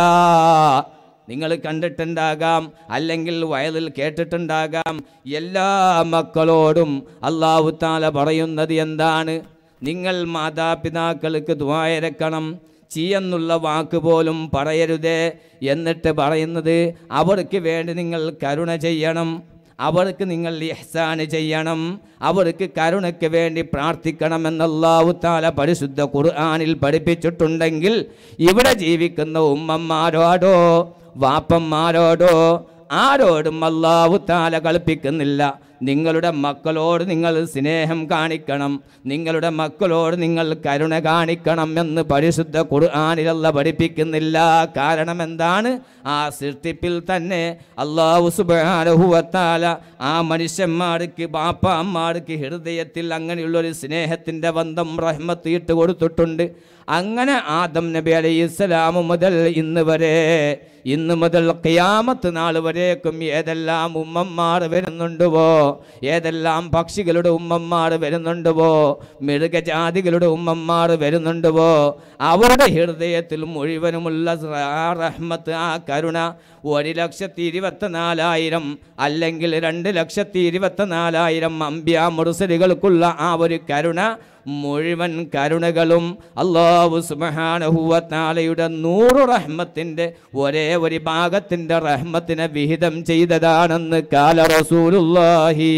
നിങ്ങൾ കണ്ടിട്ടുണ്ടാകാം അല്ലെങ്കിൽ വയലിൽ കേട്ടിട്ടുണ്ടാകാം എല്ലാ മക്കളോടും അള്ളാഹു താല പറയുന്നത് എന്താണ് നിങ്ങൾ മാതാപിതാക്കൾക്ക് ദ്വായരക്കണം ചീയെന്നുള്ള വാക്ക് പോലും പറയരുതേ എന്നിട്ട് പറയുന്നത് അവർക്ക് വേണ്ടി നിങ്ങൾ കരുണ ചെയ്യണം അവർക്ക് നിങ്ങൾ ഇഹ്സാന് ചെയ്യണം അവർക്ക് കരുണയ്ക്ക് വേണ്ടി പ്രാർത്ഥിക്കണമെന്ന് അല്ലാഹു താല പരിശുദ്ധ ഖുർആനിൽ പഠിപ്പിച്ചിട്ടുണ്ടെങ്കിൽ ഇവിടെ ജീവിക്കുന്ന ഉമ്മമാരോടോ വാപ്പന്മാരോടോ ആരോടും അല്ലാഹു താല കളിപ്പിക്കുന്നില്ല നിങ്ങളുടെ മക്കളോട് നിങ്ങൾ സ്നേഹം കാണിക്കണം നിങ്ങളുടെ മക്കളോട് നിങ്ങൾ കരുണ കാണിക്കണം എന്ന് പരിശുദ്ധ ഖുർആാനിലല്ല പഠിപ്പിക്കുന്നില്ല കാരണം എന്താണ് ആ സൃഷ്ടിപ്പിൽ തന്നെ അള്ളാഹു സുബാനഹുവത്താല ആ മനുഷ്യന്മാർക്ക് ബാപ്പന്മാർക്ക് ഹൃദയത്തിൽ അങ്ങനെയുള്ളൊരു സ്നേഹത്തിൻ്റെ ബന്ധം റഹ്മത്ത് ഇട്ട് കൊടുത്തിട്ടുണ്ട് അങ്ങനെ ആദം നബി അലൈഹി ഇസ്ലാം മുതൽ ഇന്ന് വരെ ഇന്ന് മുതൽ ഖിയാമത്ത് നാൾ വരേക്കും ഏതെല്ലാം ഉമ്മന്മാർ വരുന്നുണ്ടുവോ ഏതെല്ലാം പക്ഷികളുടെ ഉമ്മന്മാർ വരുന്നുണ്ടുവോ മൃഗജാതികളുടെ ഉമ്മന്മാർ വരുന്നുണ്ടുവോ അവരുടെ ഹൃദയത്തിൽ മുഴുവനുമുള്ള ആ റഹ്മത്ത് ആ കരുണ ഒരു ലക്ഷത്തി ഇരുപത്തിനാലായിരം അല്ലെങ്കിൽ രണ്ട് ലക്ഷത്തി ഇരുപത്തിനാലായിരം അമ്പ്യ മുറുസലുകൾക്കുള്ള ആ ഒരു കരുണ മുഴുവൻ കരുണകളും അള്ളാഹു സുബഹാനഹുവത്താലയുടെ നൂറ് റഹ്മത്തിൻ്റെ ഒരേ ഒരു ഭാഗത്തിൻ്റെ റഹ്മത്തിനെ വിഹിതം ചെയ്തതാണെന്ന് കാല റസൂലുള്ളാഹി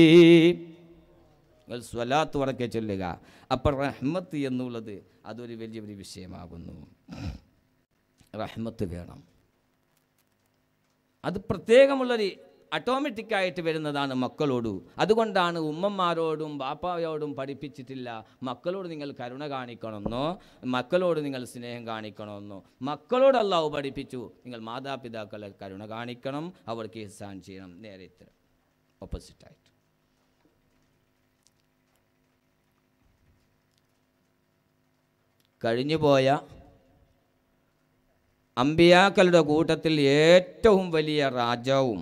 നിങ്ങൾ സ്വലാത്ത് ഉറക്കെ ചൊല്ലുക അപ്പം റഹ്മത്ത് എന്നുള്ളത് അതൊരു വലിയ ഒരു വിഷയമാകുന്നു റഹ്മത്ത് വേണം അത് പ്രത്യേകമുള്ളൊരു ഓട്ടോമാറ്റിക്കായിട്ട് വരുന്നതാണ് മക്കളോട് അതുകൊണ്ടാണ് ഉമ്മമാരോടും ബാപ്പായോടും പഠിപ്പിച്ചിട്ടില്ല മക്കളോട് നിങ്ങൾ കരുണ കാണിക്കണമെന്നോ മക്കളോട് നിങ്ങൾ സ്നേഹം കാണിക്കണമെന്നോ മക്കളോട് അല്ലാഹു പഠിപ്പിച്ചു നിങ്ങൾ മാതാപിതാക്കളെ കരുണ കാണിക്കണം അവർക്ക് ഇഹ്സാൻ ചെയ്യണം നേരെ ഇത്ര ഓപ്പോസിറ്റായിട്ട് കഴിഞ്ഞുപോയ അമ്പിയാക്കളുടെ കൂട്ടത്തിൽ ഏറ്റവും വലിയ രാജാവും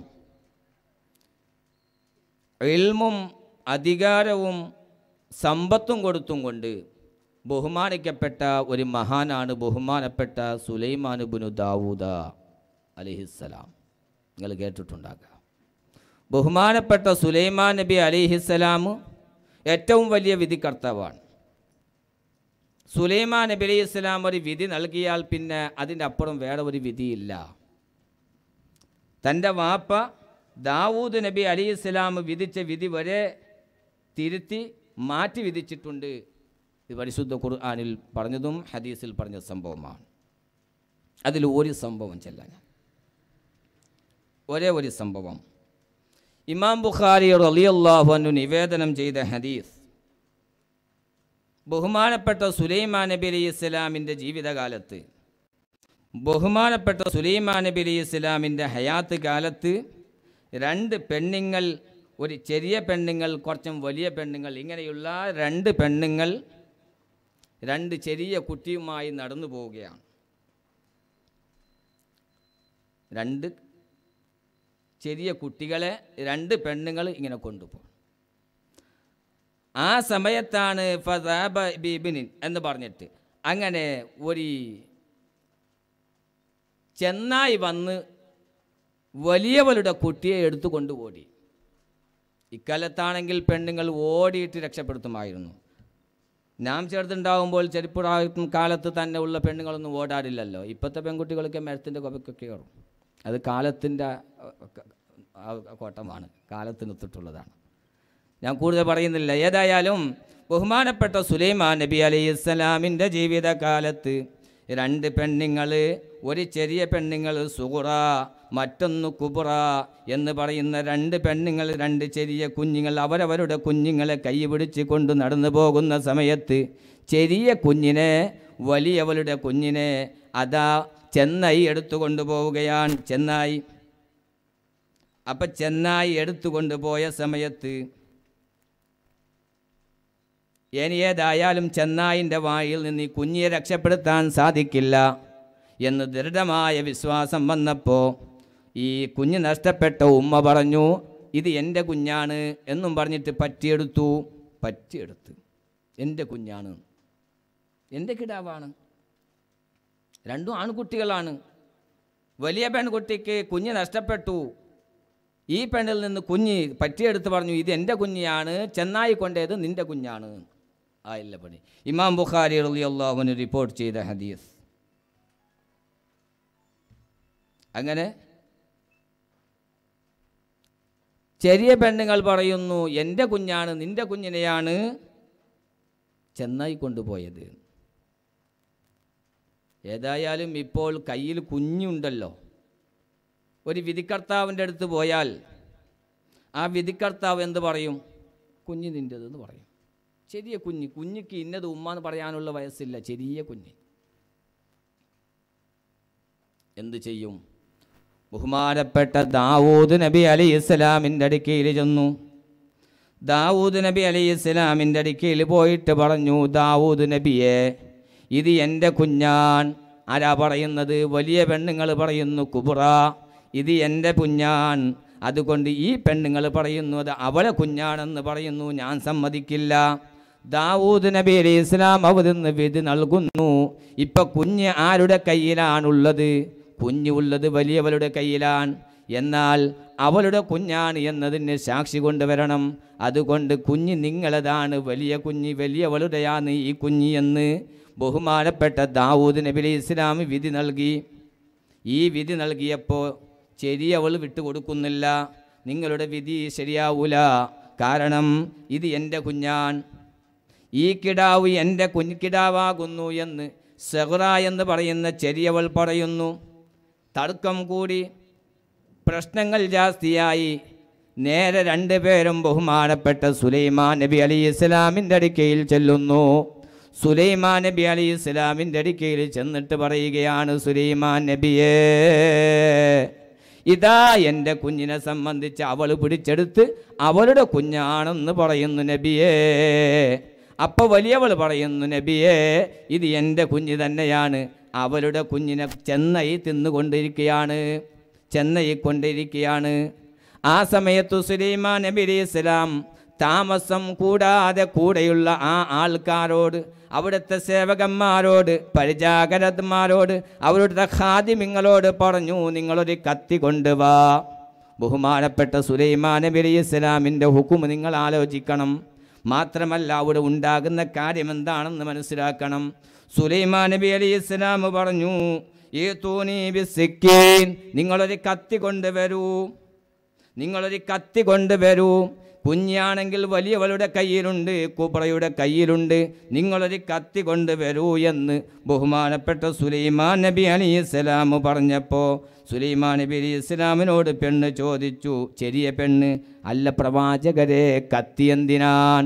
ഇൽമും അധികാരവും സമ്പത്തും കൊടുത്തും കൊണ്ട് ബഹുമാനിക്കപ്പെട്ട ഒരു മഹാനാണ് ബഹുമാനപ്പെട്ട സുലൈമാൻ ബുനു ദാവൂദ അലിഹിസ്സലാം നിങ്ങൾ കേട്ടിട്ടുണ്ടാകാം ബഹുമാനപ്പെട്ട സുലൈമാൻ നബി അലിഹിസ്സലാം ഏറ്റവും വലിയ വിധികർത്താവാണ് സുലൈമാൻ നബി അലൈഹി ഇസ്ലാം ഒരു വിധി നൽകിയാൽ പിന്നെ അതിൻ്റെ അപ്പുറം വേറെ ഒരു വിധിയില്ല തൻ്റെ വാപ്പ ദാവൂദ് നബി അലി ഇസ്ലാം വിധിച്ച വിധി വരെ തിരുത്തി മാറ്റി വിധിച്ചിട്ടുണ്ട് ഇത് പരിശുദ്ധ ഖുർആാനിൽ പറഞ്ഞതും ഹദീസിൽ പറഞ്ഞ സംഭവമാണ് അതിൽ ഒരു സംഭവം ചെല്ലാൻ ഒരേ ഒരു സംഭവം ഇമാം ബുഖാരി റളിയല്ലാഹു അൻഹു നിവേദനം ചെയ്ത ഹദീസ് ബഹുമാനപ്പെട്ട സുലൈമാൻ നബി അലൈഹി ഇസ്ലാമിൻ്റെ ജീവിതകാലത്ത് ബഹുമാനപ്പെട്ട സുലൈമാൻ നബി അലൈഹി ഇസ്ലാമിൻ്റെ ഹയാത്ത് കാലത്ത് രണ്ട് പെണ്ണുങ്ങൾ ഒരു ചെറിയ പെണ്ണുങ്ങൾ കുറച്ചും വലിയ പെണ്ണുങ്ങൾ ഇങ്ങനെയുള്ള രണ്ട് പെണ്ണുങ്ങൾ രണ്ട് ചെറിയ കുട്ടിയുമായി നടന്നു പോവുകയാണ് രണ്ട് ചെറിയ കുട്ടികളെ രണ്ട് പെണ്ണുങ്ങൾ ഇങ്ങനെ കൊണ്ടുപോകും ആ സമയത്താണ് ഫദാബ ബിബിനിൻ എന്ന് പറഞ്ഞിട്ട് അങ്ങനെ ഒരു ചെന്നായി വന്ന് വലിയവളുടെ കുട്ടിയെ എടുത്തു കൊണ്ടുപോടി ഇക്കാലത്താണെങ്കിൽ പെണ്ണുങ്ങൾ ഓടിയിട്ട് രക്ഷപ്പെടുത്തുമായിരുന്നു നാം ചേർത്തുണ്ടാകുമ്പോൾ ചെരുപ്പുറാക്കും കാലത്ത് തന്നെ ഉള്ള പെണ്ണുങ്ങളൊന്നും ഓടാറില്ലല്ലോ ഇപ്പോഴത്തെ പെൺകുട്ടികളൊക്കെ മരത്തിൻ്റെ കൊവയ്ക്കൊക്കെ കയറും അത് കാലത്തിൻ്റെ കോട്ടമാണ് കാലത്തിനൊത്തിട്ടുള്ളതാണ് ഞാൻ കൂടുതൽ പറയുന്നില്ല ഏതായാലും ബഹുമാനപ്പെട്ട സുലൈമാൻ നബി അലൈഹി ഇസ്ലാമിൻ്റെ ജീവിതകാലത്ത് രണ്ട് പെണ്ണുങ്ങൾ ഒരു ചെറിയ പെണ്ണുങ്ങൾ സുഹുറ മറ്റൊന്ന് കുബുറ എന്ന് പറയുന്ന രണ്ട് പെണ്ണുങ്ങൾ രണ്ട് ചെറിയ കുഞ്ഞുങ്ങൾ അവരവരുടെ കുഞ്ഞുങ്ങളെ കൈ പിടിച്ച് കൊണ്ട് നടന്നു പോകുന്ന സമയത്ത് ചെറിയ കുഞ്ഞിനെ വലിയവളുടെ കുഞ്ഞിനെ അതാ ചെന്നായി എടുത്തു കൊണ്ടുപോവുകയാണ് ചെന്നായി അപ്പം ചെന്നായി എടുത്തു കൊണ്ടുപോയ സമയത്ത് ഇനി ഏതായാലും ചെന്നായിൻ്റെ വായിൽ നിന്ന് ഈ കുഞ്ഞിയെ രക്ഷപ്പെടുത്താൻ സാധിക്കില്ല എന്ന് ദൃഢമായ വിശ്വാസം വന്നപ്പോൾ ഈ കുഞ്ഞ് നഷ്ടപ്പെട്ട ഉമ്മ പറഞ്ഞു ഇത് എൻ്റെ കുഞ്ഞാണ് എന്നും പറഞ്ഞിട്ട് പറ്റിയെടുത്തു പറ്റിയെടുത്ത് എൻ്റെ കുഞ്ഞാണ് എൻ്റെ കിടാവാണ് രണ്ടും ആൺകുട്ടികളാണ് വലിയ പെൺകുട്ടിക്ക് കുഞ്ഞ് നഷ്ടപ്പെട്ടു ഈ പെണ്ണിൽ നിന്ന് കുഞ്ഞ് പറ്റിയെടുത്ത് പറഞ്ഞു ഇത് എൻ്റെ കുഞ്ഞാണ് ചെന്നായി കൊണ്ടേത് നിൻ്റെ കുഞ്ഞാണ് ആ ഇല്ല പണി ഇമാം ബുഖാരി റളിയല്ലാഹുവിന് റിപ്പോർട്ട് ചെയ്ത ഹദീസ് അങ്ങനെ ചെറിയ പെണ്ണുങ്ങൾ പറയുന്നു എൻ്റെ കുഞ്ഞാണ് നിൻ്റെ കുഞ്ഞിനെയാണ് ചെന്നായി കൊണ്ടുപോയത് ഏതായാലും ഇപ്പോൾ കയ്യിൽ കുഞ്ഞുണ്ടല്ലോ ഒരു വിധികർത്താവിൻ്റെ അടുത്ത് പോയാൽ ആ വിധികർത്താവ് എന്ത് പറയും കുഞ്ഞ് നിൻ്റെതെന്ന് പറയും ചെറിയ കുഞ്ഞ് കുഞ്ഞിക്ക് ഇന്നത് ഉമ്മ എന്ന് പറയാനുള്ള വയസ്സില്ല ചെറിയ കുഞ്ഞ് എന്ത് ചെയ്യും ബഹുമാനപ്പെട്ട ദാവൂദ് നബി അലി ഇസ്ലാമിൻ്റെ അടുക്കയിൽ ചെന്നു ദാവൂദ് നബി അലി ഇസ്ലാമിൻ്റെ അടുക്കയിൽ പോയിട്ട് പറഞ്ഞു ദാവൂദ് നബിയെ ഇത് എൻ്റെ കുഞ്ഞാൻ ആരാ പറയുന്നത് വലിയ പെണ്ണുങ്ങൾ പറയുന്നു കുബുറ ഇത് എൻ്റെ കുഞ്ഞാൻ അതുകൊണ്ട് ഈ പെണ്ണുങ്ങൾ പറയുന്നു അത് അവളെ കുഞ്ഞാണെന്ന് പറയുന്നു ഞാൻ സമ്മതിക്കില്ല ദാവൂദ് നബി അലൈഹി ഇസ്ലാം അവിടുന്ന് വിധി നൽകുന്നു ഇപ്പൊ കുഞ്ഞ് ആരുടെ കയ്യിലാണുള്ളത് കുഞ്ഞ് ഉള്ളത് വലിയവളുടെ കയ്യിലാണ് എന്നാൽ അവളുടെ കുഞ്ഞാണ് എന്നതിന് സാക്ഷി കൊണ്ടുവരണം അതുകൊണ്ട് കുഞ്ഞ് നിങ്ങളതാണ് വലിയ കുഞ്ഞ് വലിയവളുടെയാണ് ഈ കുഞ്ഞ് എന്ന് ബഹുമാനപ്പെട്ട ദാവൂദ് നബി അലൈഹി ഇസ്ലാം വിധി നൽകി ഈ വിധി നൽകിയപ്പോൾ ചെറിയവൾ വിട്ടുകൊടുക്കുന്നില്ല നിങ്ങളുടെ വിധി ശരിയാവൂല കാരണം ഇത് എൻ്റെ കുഞ്ഞാൻ ഈ കിടാവ് എൻ്റെ കുഞ്ഞിക്കിടാവാകുന്നു എന്ന് സെഹ്റ എന്ന് പറയുന്ന ചെറിയവൾ പറയുന്നു തർക്കം കൂടി പ്രശ്നങ്ങൾ ജാസ്തിയായി നേരെ രണ്ടുപേരും ബഹുമാനപ്പെട്ട സുലൈമാൻ നബി അലി ഇസ്ലാമിൻ്റെ അടുക്കയിൽ ചെല്ലുന്നു സുലൈമാൻ നബി അലി ഇസ്ലാമിൻ്റെ അടുക്കയിൽ ചെന്നിട്ട് പറയുകയാണ് സുലൈമാൻ നബിയേ ഇതാ എൻ്റെ കുഞ്ഞിനെ സംബന്ധിച്ച് അവൾ പിടിച്ചെടുത്ത് അവളുടെ കുഞ്ഞാണെന്ന് പറയുന്നു നബിയേ അപ്പോൾ വലിയവൾ പറയുന്നു നബിയേ ഇത് എൻ്റെ കുഞ്ഞ് തന്നെയാണ് അവളുടെ കുഞ്ഞിനെ ചെന്നൈ തിന്നുകൊണ്ടിരിക്കുകയാണ് ചെന്നൈ കൊണ്ടിരിക്കുകയാണ് ആ സമയത്ത് സുലൈമാൻ നബി അലൈഹി ഇസ്ലാം താമസം കൂടാതെ കൂടെയുള്ള ആ ആൾക്കാരോട് അവിടുത്തെ സേവകന്മാരോട് പരിചാകരന്മാരോട് അവരുടെ ഖാദിമിങ്ങളോട് പറഞ്ഞു നിങ്ങളൊരു കത്തി കൊണ്ടുവാ ബഹുമാനപ്പെട്ട സുലൈമാൻ നബി അലൈഹി ഇസ്ലാമിൻ്റെ ഹുക്കും നിങ്ങൾ ആലോചിക്കണം മാത്രമല്ല അവിടെ ഉണ്ടാകുന്ന കാര്യം എന്താണെന്ന് മനസ്സിലാക്കണം സുലൈമാൻ നബി അലൈഹി ഇസ്ലാം പറഞ്ഞു ഈ തൂണി ബിസിക്കീൻ നിങ്ങളൊരു കത്തി കൊണ്ടുവരൂ നിങ്ങളൊരു കത്തി കൊണ്ടുവരൂ കുഞ്ഞാണെങ്കിൽ വലിയവളുടെ കയ്യിലുണ്ട് കുബ്രയുടെ കയ്യിലുണ്ട് നിങ്ങളൊരു കത്തി കൊണ്ടുവരൂ എന്ന് ബഹുമാനപ്പെട്ട സുലൈമാൻ നബി അലി ഇസ്ലാം പറഞ്ഞപ്പോൾ സുലൈമാൻ നബി അലി ഇസ്ലാമിനോട് പെണ്ണ് ചോദിച്ചു ചെറിയ പെണ്ണ് അല്ല പ്രവാചകരെ കത്തി എന്തിനാൻ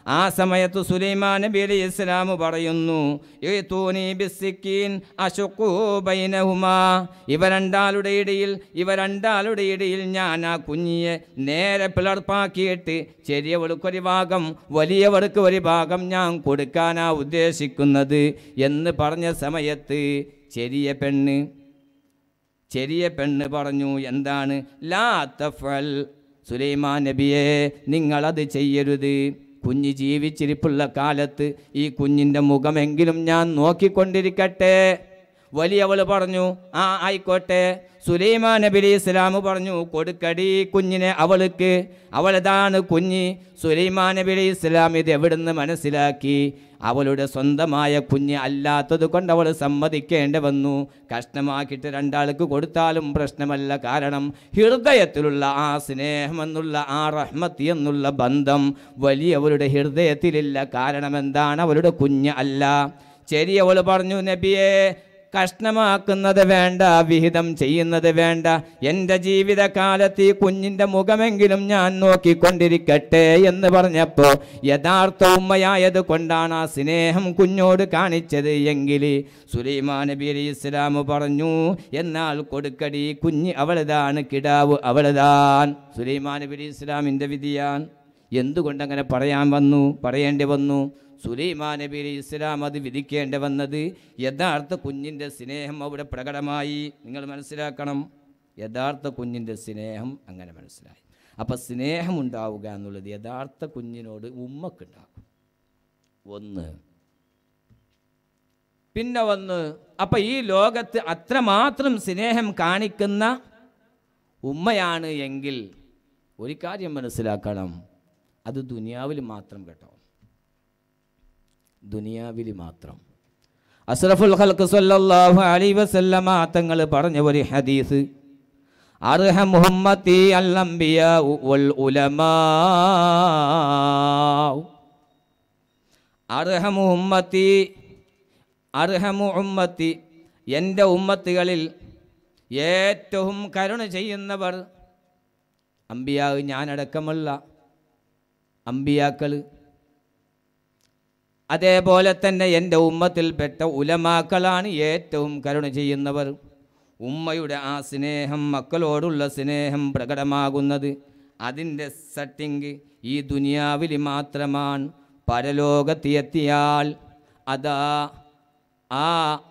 ആ സമയത്ത് സുലൈമാൻ നബി അലൈഹി ഇസ്ലാം പറയുന്നു "ഇഅ്തൂനി ബിസ്സിക്കീൻ അശുഖു ബൈനഹുമാ." ഇവ രണ്ടാളുടെ ഇടയിൽ ഇവ രണ്ടാളുടെ ഇടയിൽ ഞാൻ ആ കുഞ്ഞിയെ നേരെ പിളർപ്പാക്കിയിട്ട് ചെറിയവൾക്ക് ഒരു ഭാഗം വലിയവർക്ക് ഒരു ഭാഗം ഞാൻ കൊടുക്കാനാ ഉദ്ദേശിക്കുന്നത് എന്ന് പറഞ്ഞ സമയത്ത് ചെറിയ പെണ്ണ് ചെറിയ പെണ്ണ് പറഞ്ഞു എന്താണ് ലാ തഫൽ സുലൈമാൻ നബിയെ നിങ്ങളത് ചെയ്യരുത് കുഞ്ഞ് ജീവിച്ചിരിപ്പുള്ള കാലത്ത് ഈ കുഞ്ഞിൻ്റെ മുഖമെങ്കിലും ഞാൻ നോക്കിക്കൊണ്ടിരിക്കട്ടെ വലിയവൾ പറഞ്ഞു ആ ആയിക്കോട്ടെ സുലൈമാൻ നബി അലൈഹി ഇസ്ലാം പറഞ്ഞു കൊടുക്കടി കുഞ്ഞിനെ അവൾക്ക് അവളതാണ് കുഞ്ഞ് സുലൈമാൻ നബി അലൈഹി ഇസ്ലാം ഇത് എവിടുന്ന് മനസ്സിലാക്കി അവളുടെ സ്വന്തമായ കുഞ്ഞ് അല്ലാത്തത് കൊണ്ട് അവൾ സമ്മതിക്കേണ്ടി വന്നു കഷ്ണമാക്കിയിട്ട് രണ്ടാൾക്ക് കൊടുത്താലും പ്രശ്നമല്ല കാരണം ഹൃദയത്തിലുള്ള ആ സ്നേഹമെന്നുള്ള ആ റഹ്മത്തി എന്നുള്ള ബന്ധം വലിയവളുടെ ഹൃദയത്തിലില്ല കാരണം എന്താണ് അവളുടെ കുഞ്ഞ് അല്ല ചെറിയവൾ പറഞ്ഞു നബിയെ കഷ്ണമാക്കുന്നത് വേണ്ട വിഹിതം ചെയ്യുന്നത് വേണ്ട എൻ്റെ ജീവിതകാലത്ത് ഈ കുഞ്ഞിൻ്റെ മുഖമെങ്കിലും ഞാൻ നോക്കിക്കൊണ്ടിരിക്കട്ടെ എന്ന് പറഞ്ഞപ്പോൾ യഥാർത്ഥ ഉമ്മയായത് കൊണ്ടാണ് ആ സ്നേഹം കുഞ്ഞോട് കാണിച്ചത് എങ്കിൽ സുലൈമാൻ നബി അലൈഹി ഇസ്ലാം പറഞ്ഞു എന്നാൽ കൊടുക്കടി കുഞ്ഞ് അവളതാണ് കിടാവ് അവളതാൻ സുലൈമാൻ നബി അലൈഹി ഇസ്ലാമിൻ്റെ വിധിയാൻ എന്തുകൊണ്ടങ്ങനെ പറയാൻ വന്നു പറയേണ്ടി വന്നു സുലൈമാൻ നബി അലൈഹി ഇസ്ലാം അത് വിധിക്കേണ്ടി വന്നത് യഥാർത്ഥ കുഞ്ഞിൻ്റെ സ്നേഹം അവിടെ പ്രകടമായി നിങ്ങൾ മനസ്സിലാക്കണം യഥാർത്ഥ കുഞ്ഞിൻ്റെ സ്നേഹം അങ്ങനെ മനസ്സിലായി അപ്പം സ്നേഹം ഉണ്ടാവുക എന്നുള്ളത് യഥാർത്ഥ കുഞ്ഞിനോട് ഉമ്മക്കുണ്ടാകും ഒന്ന് പിന്നെ ഒന്ന് അപ്പം ഈ ലോകത്ത് അത്രമാത്രം സ്നേഹം കാണിക്കുന്ന ഉമ്മയാണ് എങ്കിൽ ഒരു കാര്യം മനസ്സിലാക്കണം അത് ദുനിയാവിൽ മാത്രം കേട്ടോ ദുനിയാവിൽ മാത്രം അസ്രഫുൽ ഖൽക്ക് സല്ലല്ലാഹു അലൈഹി വസല്ലമ തങ്ങൾ പറഞ്ഞ ഒരു ഹദീസ് അർഹം ഉമ്മത്തി അൽ അംബിയ വൽ ഉലമാ അർഹമു ഉമ്മത്തി അർഹമു ഉമ്മത്തി എൻ്റെ ഉമ്മത്തുകളിൽ ഏറ്റവും കരുണ ചെയ്യുന്നവർ അമ്പിയാവ് ഞാനടക്കമുള്ള അമ്പിയാക്കൾ അതേപോലെ തന്നെ എൻ്റെ ഉമ്മത്തിൽപ്പെട്ട ഉലമാക്കളാണ് ഏറ്റവും കരുണ ചെയ്യുന്നവർ ഉമ്മയുടെ ആ സ്നേഹം മക്കളോടുള്ള സ്നേഹം പ്രകടമാകുന്നത് അതിൻ്റെ സെറ്റിംഗ് ഈ ദുനിയാവിൽ മാത്രമാണ് പരലോകത്തിയെത്തിയാൽ അതാ ആ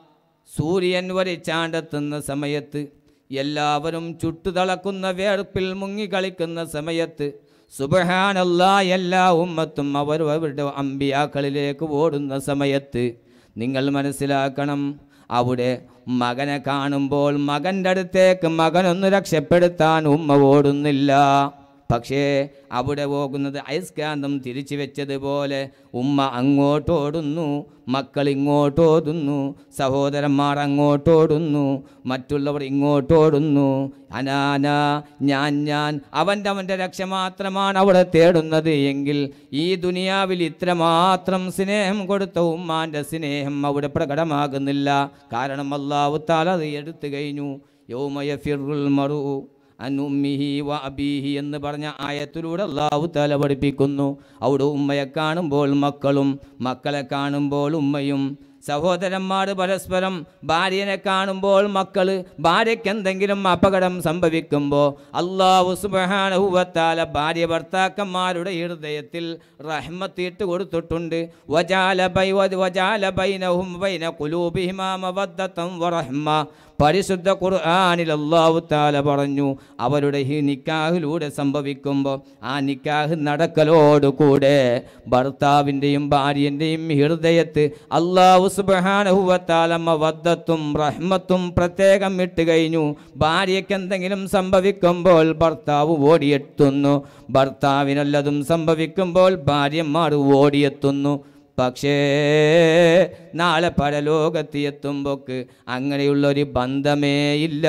സൂര്യൻ വരച്ചാണ്ടെത്തുന്ന സമയത്ത് എല്ലാവരും ചുട്ടുതളക്കുന്ന വേർപ്പിൽ മുങ്ങിക്കളിക്കുന്ന സമയത്ത് സുബഹാനല്ല എല്ലാ ഉമ്മത്തും അവർ അവരുടെ അമ്പിയാക്കളിലേക്ക് ഓടുന്ന സമയത്ത് നിങ്ങൾ മനസ്സിലാക്കണം അവിടെ മകനെ കാണുമ്പോൾ മകൻ്റെ അടുത്തേക്ക് മകനൊന്ന് രക്ഷപ്പെടുത്താൻ ഉമ്മ ഓടുന്നില്ല പക്ഷേ അവിടെ പോകുന്നത് അയസ്കാന്തം തിരിച്ചു വെച്ചതുപോലെ ഉമ്മ അങ്ങോട്ടോടുന്നു മക്കൾ ഇങ്ങോട്ടോടുന്നു സഹോദരന്മാർ അങ്ങോട്ടോടുന്നു മറ്റുള്ളവർ ഇങ്ങോട്ടോടുന്നു അനാന ഞാൻ ഞാൻ അവൻ്റെ അവൻ്റെ രക്ഷ മാത്രമാണ് അവിടെ തേടുന്നത് എങ്കിൽ ഈ ദുനിയാവിൽ ഇത്രമാത്രം സ്നേഹം കൊടുത്ത ഉമ്മാൻ്റെ സ്നേഹം അവിടെ പ്രകടമാകുന്നില്ല കാരണം അള്ളാഹു താല അത് എടുത്തു കഴിഞ്ഞു യൗമയ ഫിറുൽ മറു അന്നുമ്മിഹി വ അബീഹി എന്ന് പറഞ്ഞ ആയത്തിലൂടെ അള്ളാഹു തല പഠിപ്പിക്കുന്നു അവിടെ ഉമ്മയെ കാണുമ്പോൾ മക്കളും മക്കളെ കാണുമ്പോൾ ഉമ്മയും സഹോദരന്മാർ പരസ്പരം ഭാര്യനെ കാണുമ്പോൾ മക്കൾ ഭാര്യയ്ക്ക് എന്തെങ്കിലും അപകടം സംഭവിക്കുമ്പോൾ അള്ളാഹു സുബാനഹുവത്താല ഭാര്യ ഭർത്താക്കന്മാരുടെ ഹൃദയത്തിൽ റഹ്മത്തിട്ട് കൊടുത്തിട്ടുണ്ട് വജാല ബൈ വജാല ബൈനഹും ബൈന കുലൂബിഹിമാ മവദ്ദത്തം വറഹ്മ പരിശുദ്ധ ഖുർആനിൽ അള്ളാഹു താല പറഞ്ഞു അവരുടെ ഈ നിക്കാഹിലൂടെ സംഭവിക്കുമ്പോൾ ആ നിക്കാഹ് നടക്കലോടുകൂടെ ഭർത്താവിൻ്റെയും ഭാര്യൻ്റെയും ഹൃദയത്ത് അള്ളാഹു സുബാനഹുവത്താലമ്മ വദ്ദത്തും റഹ്മത്തും പ്രത്യേകം ഇട്ട് കഴിഞ്ഞു ഭാര്യയ്ക്ക് എന്തെങ്കിലും സംഭവിക്കുമ്പോൾ ഭർത്താവ് ഓടിയെത്തുന്നു ഭർത്താവിനല്ലതും സംഭവിക്കുമ്പോൾ ഭാര്യമാർ ഓടിയെത്തുന്നു പക്ഷേ നാളെ പരലോകത്ത് എത്തുമ്പോക്ക് അങ്ങനെയുള്ള ഒരു ബന്ധമേ ഇല്ല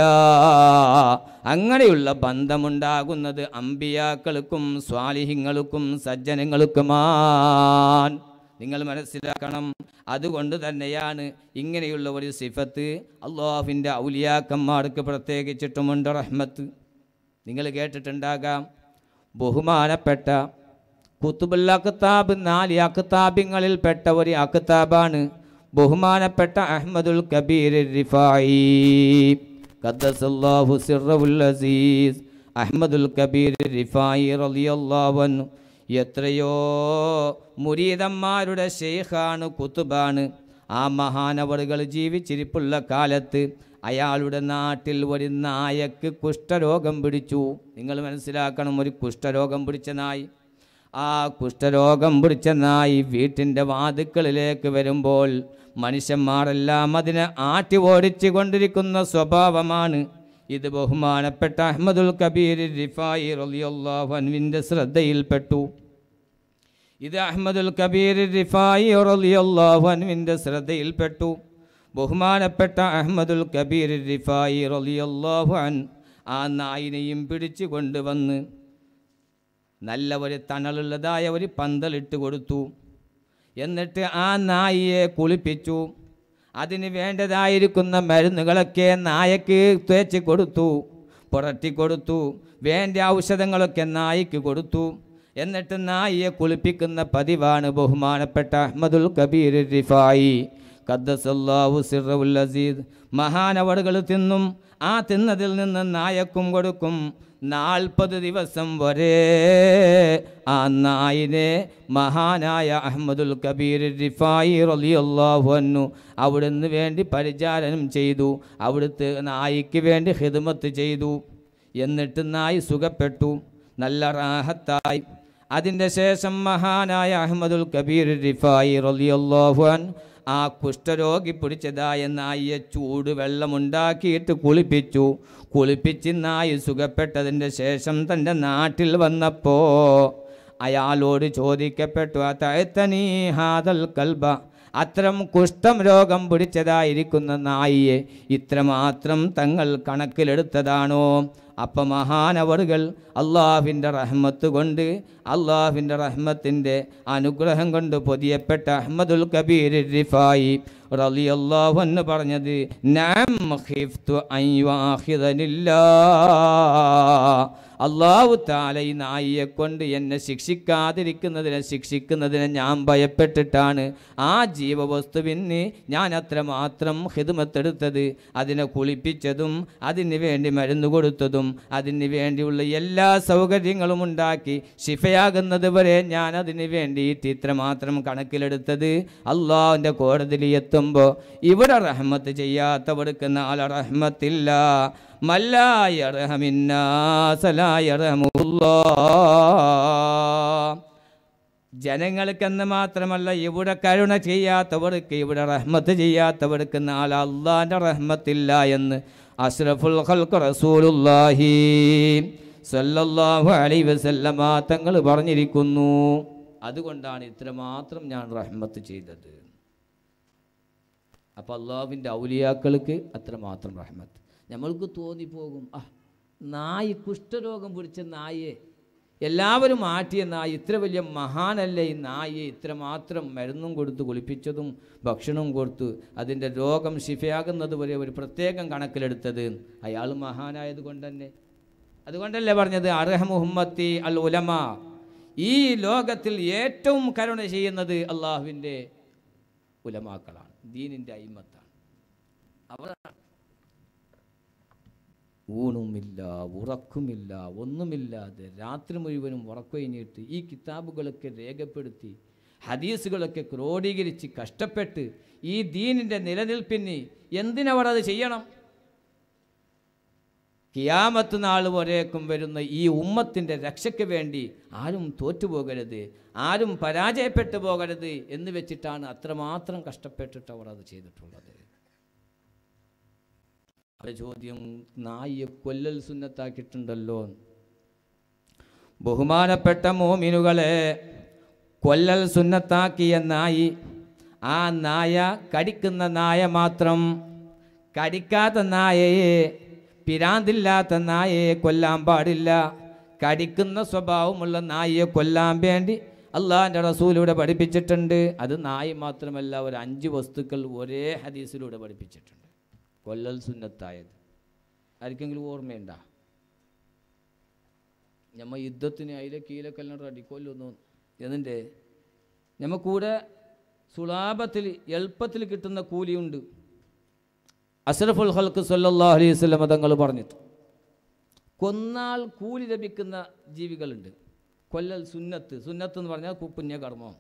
അങ്ങനെയുള്ള ബന്ധമുണ്ടാകുന്നത് അമ്പിയാക്കൾക്കും സ്വാലിഹിങ്ങൾക്കും സജ്ജനങ്ങൾക്കുമാൻ നിങ്ങൾ മനസ്സിലാക്കണം അതുകൊണ്ട് തന്നെയാണ് ഇങ്ങനെയുള്ള ഒരു സിഫത്ത് അള്ളാഹുവിൻ്റെ ഔലിയാക്കന്മാർക്ക് പ്രത്യേകിച്ചിട്ടുമുണ്ട് റഹ്മത്ത് നിങ്ങൾ കേട്ടിട്ടുണ്ടാകാം ബഹുമാനപ്പെട്ട കുത്തുബുൽ അക്താബ് നാല് അക്താബിങ്ങളിൽ പെട്ട ഒരു അക്താബാണ് ബഹുമാനപ്പെട്ട അഹമ്മദുൽ കബീർ റിഫായി ഖദ്ദസല്ലാഹു സിർറഹുൽ അസീസ് അഹമ്മദുൽ കബീർ റിഫായി റളിയല്ലാഹു അൻഹു എത്രയോ മുരീദന്മാരുടെ ഷെയ്ഖാണ് കുത്തുബാണ് ആ മഹാനവറുകൾ ജീവിച്ചിരിപ്പുള്ള കാലത്ത് അയാളുടെ നാട്ടിൽ ഒരു നായക്ക് കുഷ്ഠരോഗം പിടിച്ചു നിങ്ങൾ മനസ്സിലാക്കണം ഒരു കുഷ്ഠരോഗം പിടിച്ച നായി ആ കുഷ്ഠരോഗം പിടിച്ച നായി വീട്ടിൻ്റെ വാതുക്കളിലേക്ക് വരുമ്പോൾ മനുഷ്യന്മാരെല്ലാം അതിനെ ആട്ടി ഓടിച്ചു കൊണ്ടിരിക്കുന്ന സ്വഭാവമാണ് ഇത് ബഹുമാനപ്പെട്ട അഹമ്മദുൽ കബീർ റിഫായി റളിയല്ലാഹു അൻഹുവിൻ്റെ ശ്രദ്ധയിൽപ്പെട്ടു ഇത് അഹമ്മദുൽ കബീർ റിഫായി റളിയല്ലാഹു അൻഹുവിൻ്റെ ശ്രദ്ധയിൽപ്പെട്ടു ബഹുമാനപ്പെട്ട അഹമ്മദുൽ കബീർ റിഫായി റളിയല്ലാഹു അൻ ആ നായിനെയും പിടിച്ചു കൊണ്ടുവന്ന് നല്ല ഒരു തണലുള്ളതായ ഒരു പന്തലിട്ട് കൊടുത്തു എന്നിട്ട് ആ നായിയെ കുളിപ്പിച്ചു അതിന് വേണ്ടതായിരിക്കുന്ന മരുന്നുകളൊക്കെ നായക്ക് തേച്ച് കൊടുത്തു പുരട്ടി കൊടുത്തു വേണ്ട ഔഷധങ്ങളൊക്കെ നായിക്ക് കൊടുത്തു എന്നിട്ട് നായിയെ കുളിപ്പിക്കുന്ന പതിവാണ് ബഹുമാനപ്പെട്ട അഹമ്മദുൽ കബീർ റിഫായി ഖദ്ദസല്ലാഹു സിറവുൽ അസീദ് മഹാനവറുകൾ തിന്നും ആ തിന്നതിൽ നിന്ന് നായക്കും കൊടുക്കും നാൽപ്പത് ദിവസം വരെ ആ നായിനെ മഹാനായ അഹമ്മദുൽ കബീർ റിഫായി റളിയല്ലാഹു അൻഹു അവിടുന്ന് വേണ്ടി പരിചാരണം ചെയ്തു അവിടുത്തെ നായിക്ക് വേണ്ടി ഹിദ്മത്ത് ചെയ്തു എന്നിട്ട് നായി സുഖപ്പെട്ടു നല്ല റാഹത്തായി അതിൻ്റെ ശേഷം മഹാനായ അഹമ്മദുൽ കബീർ റിഫായി റളിയല്ലാഹു അൻഹു ആ കുഷ്ഠരോഗി പിടിച്ചതായ നായിയെ ചൂട് വെള്ളമുണ്ടാക്കിയിട്ട് കുളിപ്പിച്ചു കുളിപ്പിച്ച് നായി സുഖപ്പെട്ടതിൻ്റെ ശേഷം തൻ്റെ നാട്ടിൽ വന്നപ്പോൾ അയാളോട് ചോദിക്കപ്പെട്ടു അതഴത്തനീ ഹാദൽ കൽബ അത്തരം കുഷ്ഠം രോഗം പിടിച്ചതായിരിക്കുന്ന നായിയെ ഇത്രമാത്രം തങ്ങൾ കണക്കിലെടുത്തതാണോ അപ്പം മഹാനവറുകൾ അള്ളാഹുവിൻ്റെ റഹ്മത്ത് കൊണ്ട് അള്ളാഹുവിൻ്റെ റഹ്മത്തിൻ്റെ അനുഗ്രഹം കൊണ്ട് പൊതിയപ്പെട്ട അഹമ്മദുൽ കബീർ റിഫായി റളിയല്ലാഹു എന്ന് പറഞ്ഞത് നാം ഖിഫ്തു അൻ യുആഖിദനില്ലാ അള്ളാഹു താല ഈ നായിയെ കൊണ്ട് എന്നെ ശിക്ഷിക്കാതിരിക്കുന്നതിനെ ശിക്ഷിക്കുന്നതിനെ ഞാൻ ഭയപ്പെട്ടിട്ടാണ് ആ ജീവവസ്തുവിന് ഞാൻ അത്രമാത്രം ഹിദ്മത്തെടുത്തത് അതിനെ കുളിപ്പിച്ചതും അതിന് വേണ്ടി മരുന്ന് കൊടുത്തതും അതിന് വേണ്ടിയുള്ള എല്ലാ സൗകര്യങ്ങളും ഉണ്ടാക്കി ശിഫയാകുന്നത് വരെ ഞാൻ അതിന് വേണ്ടിയിട്ട് ഇത്രമാത്രം കണക്കിലെടുത്തത് അള്ളാഹുവിൻ്റെ കോടതിയിൽ എത്തുമ്പോൾ ഇവിടെ റഹ്മത്ത് ചെയ്യാത്തവർക്ക് നാളെ റഹ്മത്തില്ല ജനങ്ങൾക്കെന്ന് മാത്രമല്ല ഇവിടെ കരുണ ചെയ്യാത്തവർക്ക് ഇവിടെ റഹ്മത്ത് ചെയ്യാത്തവർക്ക് നാളെ അള്ളാൻ്റെ റഹ്മത്തില്ല എന്ന് അഷ്റഫുൽ ഖൽഖ് റസൂലുള്ളാഹി സല്ലല്ലാഹു അലൈഹി വസല്ലമ തങ്ങൾ പറഞ്ഞിരിക്കുന്നു അതുകൊണ്ടാണ് ഇത്രമാത്രം ഞാൻ റഹ്മത്ത് ചെയ്തത് അപ്പോൾ അള്ളാഹുവിൻ്റെ ഔലിയാക്കൾക്ക് അത്രമാത്രം റഹ്മത്ത് നമ്മൾക്ക് തോന്നിപ്പോകും ആ നായി കുഷ്ഠരോഗം പിടിച്ച നായെ എല്ലാവരും ആട്ടിയ നായി ഇത്ര വലിയ മഹാനല്ലേ ഈ നായെ ഇത്രമാത്രം മരുന്നും കൊടുത്ത് കുളിപ്പിച്ചതും ഭക്ഷണവും കൊടുത്തു അതിൻ്റെ രോഗം ശിഫയാകുന്നത് വരെ ഒരു പ്രത്യേകം കണക്കിലെടുത്തത് അയാൾ മഹാനായത് കൊണ്ട് തന്നെ അതുകൊണ്ടല്ലേ പറഞ്ഞത് അർഹ മുഹമ്മത്തി അൽ ഉലമ ഈ ലോകത്തിൽ ഏറ്റവും കരുണ ചെയ്യുന്നത് അള്ളാഹുവിൻ്റെ ഉലമാക്കളാണ് ദീനിൻ്റെ അയിമത്താണ് അവരാണ് ഊണുമില്ല ഉറക്കുമില്ല ഒന്നുമില്ലാതെ രാത്രി മുഴുവനും ഉറക്കൊഴിഞ്ഞിട്ട് ഈ കിതാബുകളൊക്കെ രേഖപ്പെടുത്തി ഹദീസുകളൊക്കെ ക്രോഡീകരിച്ച് കഷ്ടപ്പെട്ട് ഈ ദീനിൻ്റെ നിലനിൽപ്പിന് എന്തിനവർ അത് ചെയ്യണം കിയാമത്ത് നാൾ വരേക്കും വരുന്ന ഈ ഉമ്മത്തിൻ്റെ രക്ഷയ്ക്ക് വേണ്ടി ആരും തോറ്റുപോകരുത് ആരും പരാജയപ്പെട്ടു പോകരുത് എന്ന് വെച്ചിട്ടാണ് അത്രമാത്രം കഷ്ടപ്പെട്ടിട്ട് അവർ അത് ചെയ്തിട്ടുള്ളത് അവരുടെ ചോദ്യം നായിയെ കൊല്ലൽ സുന്നത്താക്കിയിട്ടുണ്ടല്ലോ ബഹുമാനപ്പെട്ട മോമിനുകളെ കൊല്ലൽ സുന്നത്താക്കിയ നായി ആ നായ കടിക്കുന്ന നായ മാത്രം കടിക്കാത്ത നായയെ പിരാന്തില്ലാത്ത നായയെ കൊല്ലാൻ പാടില്ല കടിക്കുന്ന സ്വഭാവമുള്ള നായയെ കൊല്ലാൻ വേണ്ടി അള്ളാഹിൻ്റെ റസൂലൂടെ പഠിപ്പിച്ചിട്ടുണ്ട് അത് നായി മാത്രമല്ല ഒരു അഞ്ച് വസ്തുക്കൾ ഒരേ ഹദീസിലൂടെ പഠിപ്പിച്ചിട്ടുണ്ട് കൊല്ലൽ സുന്നത്തായത് ആർക്കെങ്കിലും ഓർമ്മയുണ്ടാ ഞമ്മ യുദ്ധത്തിന് അതിലെ കീലക്കെല്ലാം അടിക്കൊല്ലൊന്നു എന്നിട്ട് നമുക്കൂടെ സുലാഭത്തിൽ എളുപ്പത്തിൽ കിട്ടുന്ന കൂലിയുണ്ട് അഷ്റഫുൽ ഹൽക്ക് സല്ലല്ലാഹു അലൈഹി വസല്ലം തങ്ങൾ പറഞ്ഞിട്ട് കൊന്നാൽ കൂലി ലഭിക്കുന്ന ജീവികളുണ്ട് കൊല്ലൽ സുന്നത്ത് സുന്നത്ത് എന്ന് പറഞ്ഞാൽ കു- പുണ്യകർമ്മം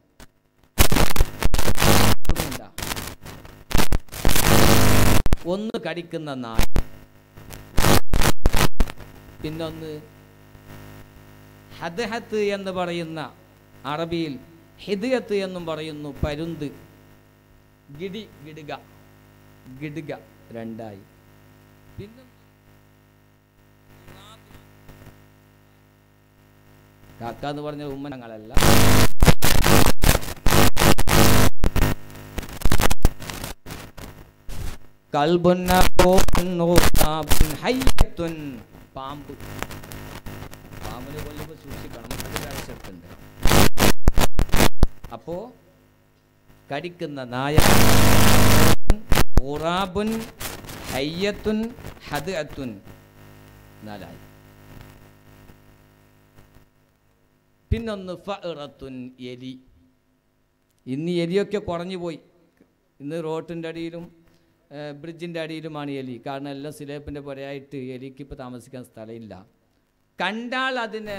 ഇല്ല. ഒന്ന് കടിക്കുന്ന നായ പിന്നൊന്ന് ഹദ്ഹത്ത് എന്ന് പറയുന്ന അറബിയിൽ ഹിദയത്ത് എന്നും പറയുന്നു പരുന്ത് ഗിടി ഗിടുക ഗിടുക രണ്ടായി പിന്നെ കാക്ക എന്ന് പറഞ്ഞ ഉമ്മ ഞങ്ങളല്ല കൽബുന്ന ഹയ്യത്തുൻ പാമ്പ് പാമ്പിനെ കൊല്ലുമ്പോൾ സൂക്ഷിക്കണം അത് കാഴ്ചത്തുണ്ട് അപ്പോ കടിക്കുന്ന നായ ഉറാബുൻ ഹയ്യത്തുൻ ഹദ് അത്തുൻ നാലായി പിന്നൊന്ന് ഫറത്തുൻ എലി ഇന്ന് എലിയൊക്കെ കുറഞ്ഞു പോയി ഇന്ന് റോട്ടിൻ്റെ അടിയിലും ബ്രിഡ്ജിൻ്റെ അടിയിലുമാണ് എലി കാരണം എല്ലാം സിലേപ്പിൻ്റെ പുരയായിട്ട് എലിക്ക് ഇപ്പോൾ താമസിക്കാൻ സ്ഥലമില്ല കണ്ടാൽ അതിനെ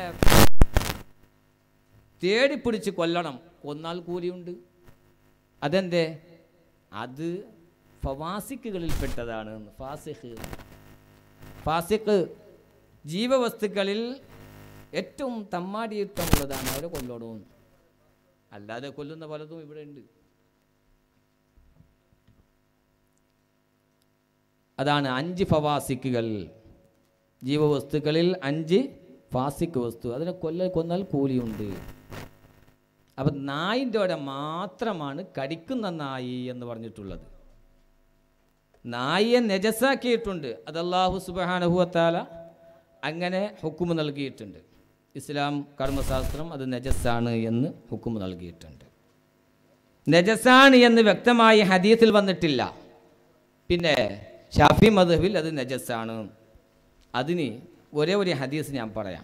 തേടിപ്പിടിച്ച് കൊല്ലണം കൊന്നാൽ കൂലിയുണ്ട് അതെന്തേ അത് ഫവാസിക്കുകളിൽപ്പെട്ടതാണ് ഫാസിഖ് ഫാസിഖ് ജീവവസ്തുക്കളിൽ ഏറ്റവും തമ്മാടിയുത്തമുള്ളതാണ് അവരെ കൊല്ലണമെന്ന് അല്ലാതെ കൊല്ലുന്ന പലതും ഇവിടെ ഉണ്ട് അതാണ് അഞ്ച് ഫവാസിക്കുകൾ ജീവവസ്തുക്കളിൽ അഞ്ച് ഫാസിക് വസ്തു അതിനെ കൊല്ല കൊന്നാൽ കൂലിയുണ്ട് അപ്പം നായിൻ്റെ അവിടെ മാത്രമാണ് കടിക്കുന്ന നായി എന്ന് പറഞ്ഞിട്ടുള്ളത് നായിയെ നെജസാക്കിയിട്ടുണ്ട് അത് അള്ളാഹു സുബാനഹുവത്താല അങ്ങനെ ഹുക്കുമ് നൽകിയിട്ടുണ്ട് ഇസ്ലാം കർമ്മശാസ്ത്രം അത് നെജസ്സാണ് എന്ന് ഹുക്കുമ് നൽകിയിട്ടുണ്ട് നെജസാണ് എന്ന് വ്യക്തമായി ഹദീത്തിൽ വന്നിട്ടില്ല പിന്നെ ഷാഫി മധുബിൽ അത് നജസ്സാണ് അതിന് ഒരേ ഒരു ഹദീസ് ഞാൻ പറയാം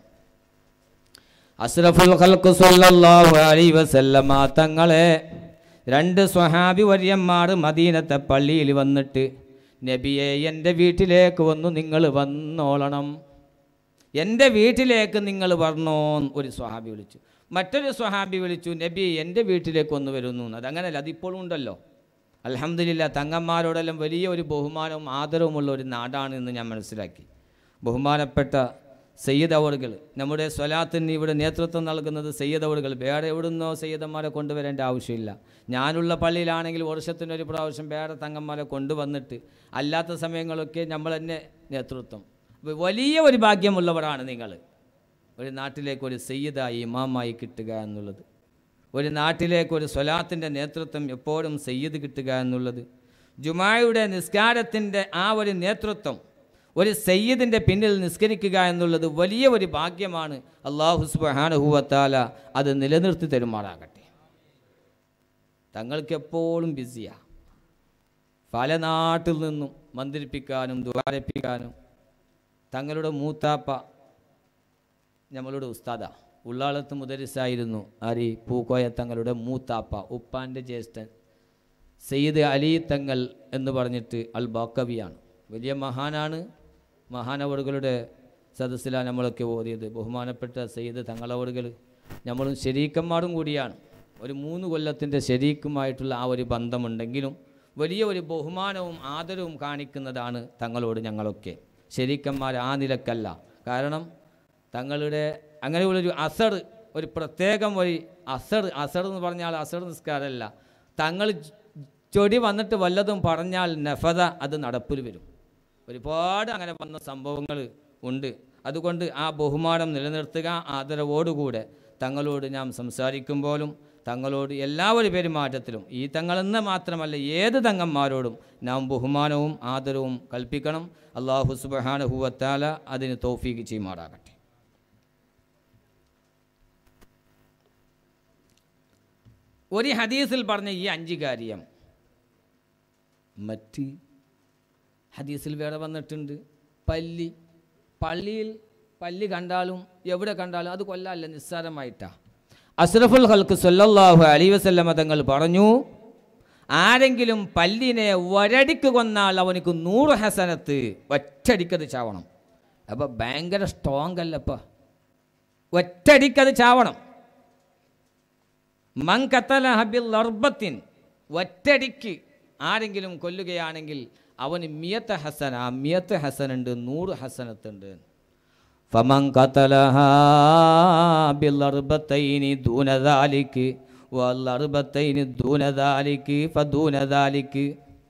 അസ്രഫുൽ ഖൽഖ് സല്ലല്ലാഹു അലൈഹി വസല്ലമ തങ്ങളെ രണ്ട് സ്വഹാബി വര്യന്മാർ മദീനത്തെ പള്ളിയിൽ വന്നിട്ട് നബിയെ എൻ്റെ വീട്ടിലേക്ക് വന്നു നിങ്ങൾ വന്നോളണം എൻ്റെ വീട്ടിലേക്ക് നിങ്ങൾ വരണോ ഒരു സ്വഹാബി വിളിച്ചു മറ്റൊരു സ്വഹാബി വിളിച്ചു നബി എൻ്റെ വീട്ടിലേക്ക് ഒന്ന് വരുന്നു അതങ്ങനെയല്ല അതിപ്പോഴും ഉണ്ടല്ലോ അലഹമില്ല തങ്ങന്മാരോടെല്ലാം വലിയ ഒരു ബഹുമാനവും ആദരവുമുള്ള ഒരു നാടാണ് എന്ന് ഞാൻ മനസ്സിലാക്കി ബഹുമാനപ്പെട്ട സയ്യിദ് അവറുകൾ നമ്മുടെ സ്വലാത്തിന് ഇവിടെ നേതൃത്വം നൽകുന്നത് സയ്യിദ് അവറുകൾ വേറെ എവിടുന്നോ സയ്യിദന്മാരെ കൊണ്ടുവരേണ്ട ആവശ്യമില്ല ഞാനുള്ള പള്ളിയിലാണെങ്കിൽ വർഷത്തിനൊരു പ്രാവശ്യം വേറെ തങ്ങന്മാരെ കൊണ്ടുവന്നിട്ട് അല്ലാത്ത സമയങ്ങളൊക്കെ നമ്മൾ തന്നെ നേതൃത്വം വ- വലിയ ഒരു ഭാഗ്യമുള്ളവരാണ് നിങ്ങൾ ഒരു നാട്ടിലേക്ക് ഒരു സയ്യിദായി ഇമാമായി കിട്ടുക എന്നുള്ളത് ഒരു നാട്ടിലേക്ക് ഒരു സ്വലാത്തിൻ്റെ നേതൃത്വം എപ്പോഴും സയ്യിദ് കിട്ടുക എന്നുള്ളത് ജുമായുടെ നിസ്കാരത്തിൻ്റെ ആ ഒരു നേതൃത്വം ഒരു സയ്യിദിൻ്റെ പിന്നിൽ നിസ്കരിക്കുക എന്നുള്ളത് വലിയ ഒരു ഭാഗ്യമാണ് അള്ളാഹു സുബാനുഹുവത്താല അത് നിലനിർത്തി തരുമാറാകട്ടെ തങ്ങൾക്ക് എപ്പോഴും ബിസിയാണ് പല നാട്ടിൽ നിന്നും മന്ത്രിപ്പിക്കാനും ദ്വാരപ്പിക്കാനും തങ്ങളുടെ മൂത്താപ്പ നമ്മളുടെ ഉസ്താദ ഉള്ളാളത്ത് മുദരിസായിരുന്നു ആരി പൂക്കോയ തങ്ങളുടെ മൂത്താപ്പ ഉപ്പാൻ്റെ ജ്യേഷ്ഠൻ സയ്യിദ് അലി തങ്ങൾ എന്ന് പറഞ്ഞിട്ട് അൽ ബാക്കവിയാണ് വലിയ മഹാനാണ് മഹാനവറുകളുടെ സദസ്സിലാണ് നമ്മളൊക്കെ ഓതിയത് ബഹുമാനപ്പെട്ട സയ്യിദ് തങ്ങളവറുകൾ നമ്മളും ശരീക്കന്മാരും കൂടിയാണ് ഒരു മൂന്ന് കൊല്ലത്തിൻ്റെ ശരീക്കുമായിട്ടുള്ള ആ ഒരു ബന്ധമുണ്ടെങ്കിലും വലിയ ഒരു ബഹുമാനവും ആദരവും കാണിക്കുന്നതാണ് തങ്ങളോട് ഞങ്ങളൊക്കെ ശരീക്കന്മാർ ആ നിലക്കല്ല കാരണം തങ്ങളുടെ അങ്ങനെയുള്ളൊരു അസർ ഒരു പ്രത്യേകം ഒരു അസർ അസർ എന്ന് പറഞ്ഞാൽ അസർ നിസ്കാരമല്ല തങ്ങൾ ചൊടി വന്നിട്ട് വല്ലതും പറഞ്ഞാൽ നഫത അത് നടപ്പിൽ വരും ഒരുപാട് അങ്ങനെ വന്ന സംഭവങ്ങൾ ഉണ്ട് അതുകൊണ്ട് ആ ബഹുമാനം നിലനിർത്തുക ആദരവോടുകൂടെ തങ്ങളോട് നാം സംസാരിക്കുമ്പോഴും തങ്ങളോട് എല്ലാവരും പെരുമാറ്റത്തിലും ഈ തങ്ങളെന്ന് മാത്രമല്ല ഏത് തങ്ങന്മാരോടും നാം ബഹുമാനവും ആദരവും കൽപ്പിക്കണം അള്ളാഹു സുബഹാനഹുവത്താല അതിന് തോഫീക്ക് ചെയ്യുമാറാകട്ടെ ഒരു ഹദീസിൽ പറഞ്ഞ ഈ അഞ്ച് കാര്യം മറ്റ് ഹദീസിൽ വേറെ വന്നിട്ടുണ്ട് പല്ലി പള്ളിയിൽ പല്ലി കണ്ടാലും എവിടെ കണ്ടാലും അത് കൊല്ലല്ല നിസ്സാരമായിട്ടാ അസ്രഫുൽ ഹൽക്ക് സല്ലല്ലാഹു അലൈ വസല്ലമ തങ്ങൾ പറഞ്ഞു ആരെങ്കിലും പല്ലിനെ ഒരടിക്ക് കൊന്നാൽ അവനക്ക് നൂറ് ഹസനത്ത് ഒറ്റടിക്കത് ചാവണം അപ്പോൾ ഭയങ്കര സ്ട്രോങ് അല്ലപ്പ ഒറ്റടിക്കത് ചാവണം മൻ കത്തല ഹബിൽ അർബത്തിൻ ഒറ്റടിക്ക് ആരെങ്കിലും കൊല്ലുകയാണെങ്കിൽ അവന് മിയത്ത് ഹസന ആ മിയത്ത് ഹസനുണ്ട് നൂറ് ഹസനത്തുണ്ട് ഫമൻ കത്തലഹാ ബിൽ അർബത്തൈനി ദൂന ദാലിക്ക് വൽ അർബത്തൈനി ദൂന ദാലിക്ക് ഫദൂന ദാലിക്ക്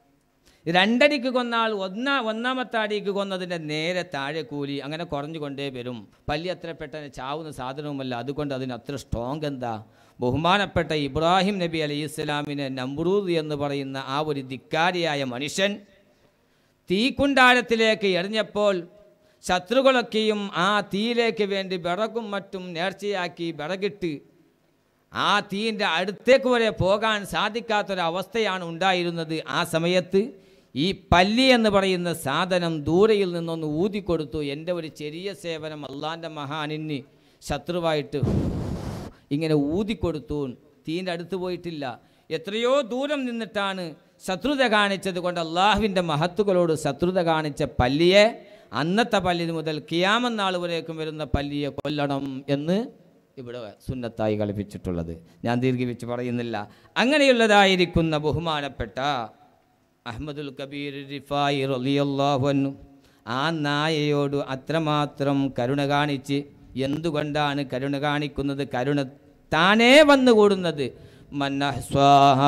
രണ്ടടിക്ക് കൊന്നാൽ ഒന്നാ ഒന്നാമത്തെ അടിക്ക് കൊന്നതിൻ്റെ നേരെ താഴെ കൂലി അങ്ങനെ കുറഞ്ഞു കൊണ്ടേ വരും പല്ലി അത്ര പെട്ടെന്ന് ചാവുന്ന സാധനവുമല്ല അതുകൊണ്ട് അതിന് അത്ര സ്ട്രോങ് എന്താ ബഹുമാനപ്പെട്ട ഇബ്രാഹിം നബി അലൈഹി ഇസ്ലാമിനെ നമ്രൂദ് എന്ന് പറയുന്ന ആ ഒരു ധിക്കാരിയായ മനുഷ്യൻ തീക്കുണ്ടാരത്തിലേക്ക് എറിഞ്ഞപ്പോൾ ശത്രുക്കളൊക്കെയും ആ തീയിലേക്ക് വേണ്ടി വിറകും മറ്റും നേർച്ചയാക്കി വിറകിട്ട് ആ തീൻ്റെ അടുത്തേക്ക് വരെ പോകാൻ സാധിക്കാത്തൊരവസ്ഥയാണ് ഉണ്ടായിരുന്നത് ആ സമയത്ത് ഈ പല്ലി എന്ന് പറയുന്ന സാധനം ദൂരയിൽ നിന്നൊന്ന് ഊതിക്കൊടുത്തു എൻ്റെ ഒരു ചെറിയ സേവനം അള്ളാൻ്റെ മഹാനിന് ശത്രുവായിട്ട് ഇങ്ങനെ ഊതിക്കൊടുത്തു തീൻ്റെ അടുത്ത് പോയിട്ടില്ല എത്രയോ ദൂരം നിന്നിട്ടാണ് ശത്രുത കാണിച്ചത് കൊണ്ട് അള്ളാഹുവിൻ്റെ മഹത്തുക്കളോട് ശത്രുത കാണിച്ച പല്ലിയെ അന്നത്തെ പല്ലി മുതൽ കിയാമന്നാൾ വരേക്കും വരുന്ന പല്ലിയെ കൊല്ലണം എന്ന് ഇവിടെ സുന്നത്തായി കളിപ്പിച്ചിട്ടുള്ളത് ഞാൻ ദീർഘിപ്പിച്ച് പറയുന്നില്ല അങ്ങനെയുള്ളതായിരിക്കുന്ന ബഹുമാനപ്പെട്ട അഹമ്മദുൽ കബീർ റിഫായി റലിയല്ലാഹുന്നു ആ നായയോട് അത്രമാത്രം കരുണ കാണിച്ച് എന്തുകൊണ്ടാണ് കരുണ കാണിക്കുന്നത് കരുണ താനേ വന്നുകൂടുന്നത് മന്നഹ്സ്വാഹ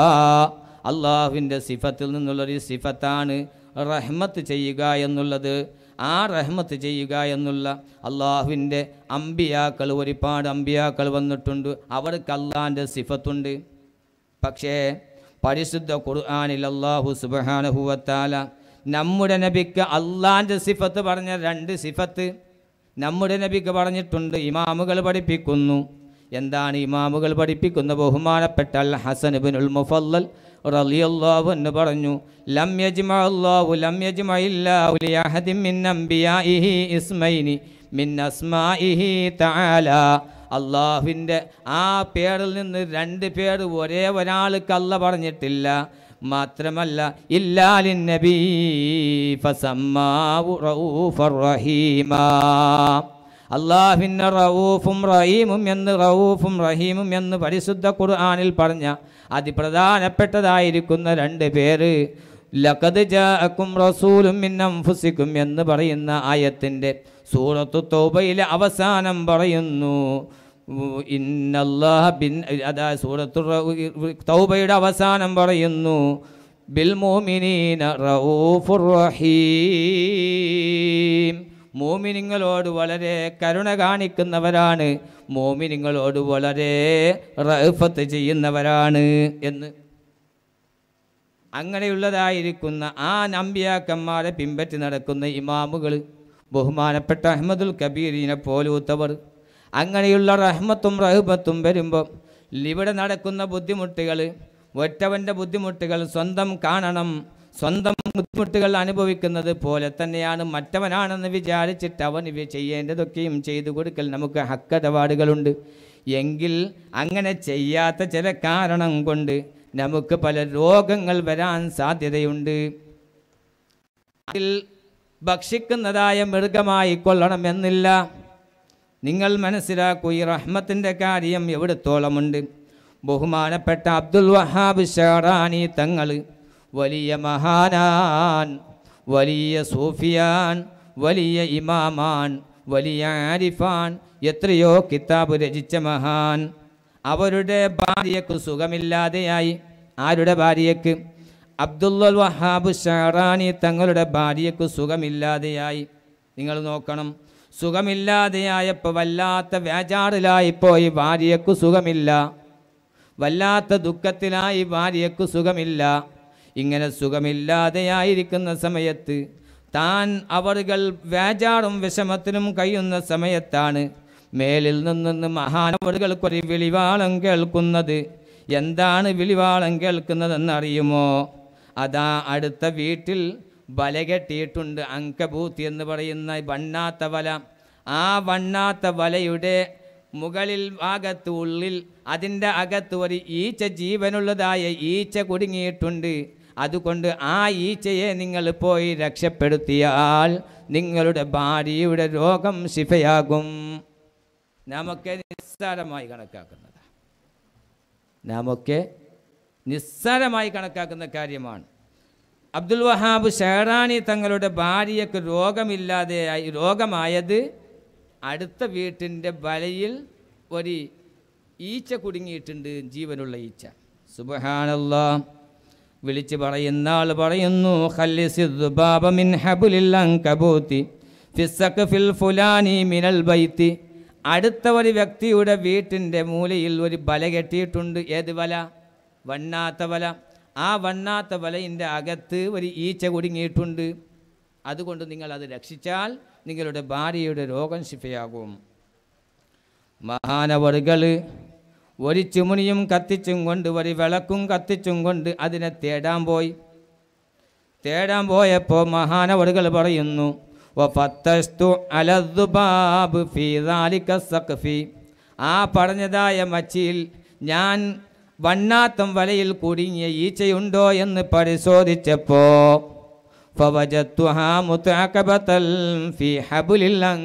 അള്ളാഹുവിൻ്റെ സിഫത്തിൽ നിന്നുള്ളൊരു സിഫത്താണ് റഹ്മത്ത് ചെയ്യുക എന്നുള്ളത് ആ റഹ്മത്ത് ചെയ്യുക എന്നുള്ള അള്ളാഹുവിൻ്റെ അമ്പിയാക്കൾ ഒരുപാട് അമ്പിയാക്കൾ വന്നിട്ടുണ്ട് അവർക്ക് അള്ളാഹിൻ്റെ സിഫത്തുണ്ട് പക്ഷേ പരിശുദ്ധ ഖുർആാനിൽ അള്ളാഹു സുബാനഹുവത്താല നമ്മുടെ നബിക്ക് അള്ളാഹിൻ്റെ സിഫത്ത് പറഞ്ഞ രണ്ട് സിഫത്ത് നമ്മുടെ നബിക്ക് പറഞ്ഞിട്ടുണ്ട് ഇമാമുകൾ പഠിപ്പിക്കുന്നു എന്താണ് ഇമാമുകൾ പഠിപ്പിക്കുന്ന ബഹുമാനപ്പെട്ട അൽ ഹസൻ ബിനുൽ മുഫല്ലൽ റളിയല്ലാഹു എന്ന് പറഞ്ഞു ലം യജ്മഅ അല്ലാഹു ലം യജ്മഅ ഇല്ലാഹു ലിയഹദിൻ മിൻ അംബിയാഇഹി ഇസ്മൈനി മിൻ അസ്മാഇഹി തആല അള്ളാഹുവിൻ്റെ ആ പേരിൽ നിന്ന് രണ്ട് പേര് ഒരേ ഒരാൾക്ക് അല്ല പറഞ്ഞിട്ടില്ല മാത്രമല്ല ഇല്ലാലിൻ നബി ഫസമ്മാവു റഊഫർ റഹീമാ അള്ളാഹിൻ്റെ റഊഫും റഹീമും എന്ന് റഊഫും റഹീമും എന്ന് പരിശുദ്ധ ഖുർആനിൽ പറഞ്ഞ അതിപ്രധാനപ്പെട്ടതായിരിക്കുന്ന രണ്ട് പേര് ലഖദ് ജാഅക്കും റസൂലും മിൻ അൻഫുസിക്കും എന്ന് പറയുന്ന ആയത്തിൻ്റെ സൂറത്തു തൗബയിലെ അവസാനം പറയുന്നു ഇന്നല്ലാഹ ബിൻ അതാ സൂറത്തു റ- തൗബയുടെ അവസാനം പറയുന്നു ബിൽ മോമിനീന റഊഫുർ റഹീം മോമിനിങ്ങളോട് വളരെ കരുണ കാണിക്കുന്നവരാണ് മോമിനിങ്ങളോട് വളരെ റഫത്ത് ചെയ്യുന്നവരാണ് എന്ന് അങ്ങനെയുള്ളതായിരിക്കുന്ന ആ നമ്പ്യാക്കന്മാരെ പിൻപറ്റി നടക്കുന്ന ഇമാമുകൾ ബഹുമാനപ്പെട്ട അഹമ്മദുൽ കബീറിനെ പോലൂത്തവർ അങ്ങനെയുള്ള റഹ്മത്തും റഹ്മത്തും വരുമ്പോൾ ഇവിടെ നടക്കുന്ന ബുദ്ധിമുട്ടുകൾ ഒറ്റവൻ്റെ ബുദ്ധിമുട്ടുകൾ സ്വന്തം കാണണം സ്വന്തം ബുദ്ധിമുട്ടുകൾ അനുഭവിക്കുന്നത് പോലെ തന്നെയാണ് മറ്റവനാണെന്ന് വിചാരിച്ചിട്ട് അവൻ ഇവ ചെയ്യേണ്ടതൊക്കെയും ചെയ്തു കൊടുക്കൽ നമുക്ക് ഹക്കടപാടുകളുണ്ട് എങ്കിൽ അങ്ങനെ ചെയ്യാത്ത ചില കാരണം കൊണ്ട് നമുക്ക് പല രോഗങ്ങൾ വരാൻ സാധ്യതയുണ്ട് അതിൽ ഭക്ഷിക്കുന്നതായ മൃഗമായി കൊള്ളണമെന്നില്ല നിങ്ങൾ മനസ്സിലാക്കൂ ഈ റഹ്മത്തിൻ്റെ കാര്യം എവിടത്തോളമുണ്ട് ബഹുമാനപ്പെട്ട അബ്ദുൽ വഹാബ് ഷാറാനി തങ്ങൾ വലിയ മഹാനാൻ വലിയ സൂഫിയാൻ വലിയ ഇമാമാൻ വലിയ ആരിഫാൻ എത്രയോ കിതാബ് രചിച്ച മഹാൻ അവരുടെ ഭാര്യയ്ക്ക് സുഖമില്ലാതെയായി ആരുടെ ഭാര്യയ്ക്ക് അബ്ദുൽ വഹാബ് ഷാറാനി തങ്ങളുടെ ഭാര്യയ്ക്ക് സുഖമില്ലാതെയായി നിങ്ങൾ നോക്കണം സുഖമില്ലാതെയായപ്പോൾ വല്ലാത്ത വേജാറിലായിപ്പോയി ഭാര്യയ്ക്ക് സുഖമില്ല വല്ലാത്ത ദുഃഖത്തിലായി ഭാര്യയ്ക്ക് സുഖമില്ല ഇങ്ങനെ സുഖമില്ലാതെയായിരിക്കുന്ന സമയത്ത് താൻ അവറുകൾ വേജാറും വിഷമത്തിനും കഴിയുന്ന സമയത്താണ് മേലിൽ നിന്ന് മഹാനവറുകൾക്കൊരു വിളിവാളം കേൾക്കുന്നത് എന്താണ് വിളിവാളം കേൾക്കുന്നതെന്നറിയുമോ അതാ അടുത്ത വീട്ടിൽ വല കെട്ടിയിട്ടുണ്ട് അങ്കഭൂത്തി എന്ന് പറയുന്ന വണ്ണാത്ത വല ആ വണ്ണാത്ത വലയുടെ മുകളിൽ ഭാഗത്ത് ഉള്ളിൽ അതിൻ്റെ അകത്ത് ഒരു ഈച്ച ജീവനുള്ളതായ ഈച്ച കുടുങ്ങിയിട്ടുണ്ട് അതുകൊണ്ട് ആ ഈച്ചയെ നിങ്ങൾ പോയി രക്ഷപ്പെടുത്തിയാൽ നിങ്ങളുടെ ഭാര്യയുടെ രോഗം ശിഫയാകും നമുക്ക് നിസ്സാരമായി കണക്കാക്കുന്നതാണ് നാമൊക്കെ നിസ്സാരമായി കണക്കാക്കുന്ന കാര്യമാണ് അബ്ദുൽ വഹാബ് ഷെഹറാനി തങ്ങളുടെ ഭാര്യയ്ക്ക് രോഗമില്ലാതെയായി രോഗമായത് അടുത്ത വീട്ടിൻ്റെ വലയിൽ ഒരു ഈച്ച കുടുങ്ങിയിട്ടുണ്ട് ജീവനുള്ള ഈച്ച സുബഹാനല്ലാ വിളിച്ച് പറയുന്ന ആൾ പറയുന്നു ഖല്ലിസിദ്ദുബാബ മിൻ ഹബുലിൽ അൻകബൂത്തി ഫിസ്സഖഫിൽ ഫുലാനി മിനൽ ബൈത്തി അടുത്ത ഒരു വ്യക്തിയുടെ വീട്ടിൻ്റെ മൂലയിൽ ഒരു വല കെട്ടിയിട്ടുണ്ട് ഏത് വല വണ്ണാത്ത വല ആ വണ്ണാത്ത വലയിൻ്റെ അകത്ത് ഒരു ഈച്ച കുടുങ്ങിയിട്ടുണ്ട് അതുകൊണ്ട് നിങ്ങൾ അത് രക്ഷിച്ചാൽ നിങ്ങളുടെ ഭാര്യയുടെ രോഗം ശിഫയാകും മഹാനവറുകൾ ഒരു ചുമണിയും കത്തിച്ചും കൊണ്ട് ഒരു വിളക്കും കത്തിച്ചും കൊണ്ട് അതിനെ തേടാൻ പോയി തേടാൻ പോയപ്പോൾ മഹാനവറുകൾ പറയുന്നു "വഫത്തസ്തു അലദ്ദുബാബ് ഫീ ദാലിക സഖഫി." ആ പറഞ്ഞതായ മച്ചിയിൽ ഞാൻ വണ്ണാത്തം വലയിൽ കുടുങ്ങിയ ഈച്ചയുണ്ടോ എന്ന് പരിശോധിച്ചപ്പോൾ فوجدتها متعقبة في حبل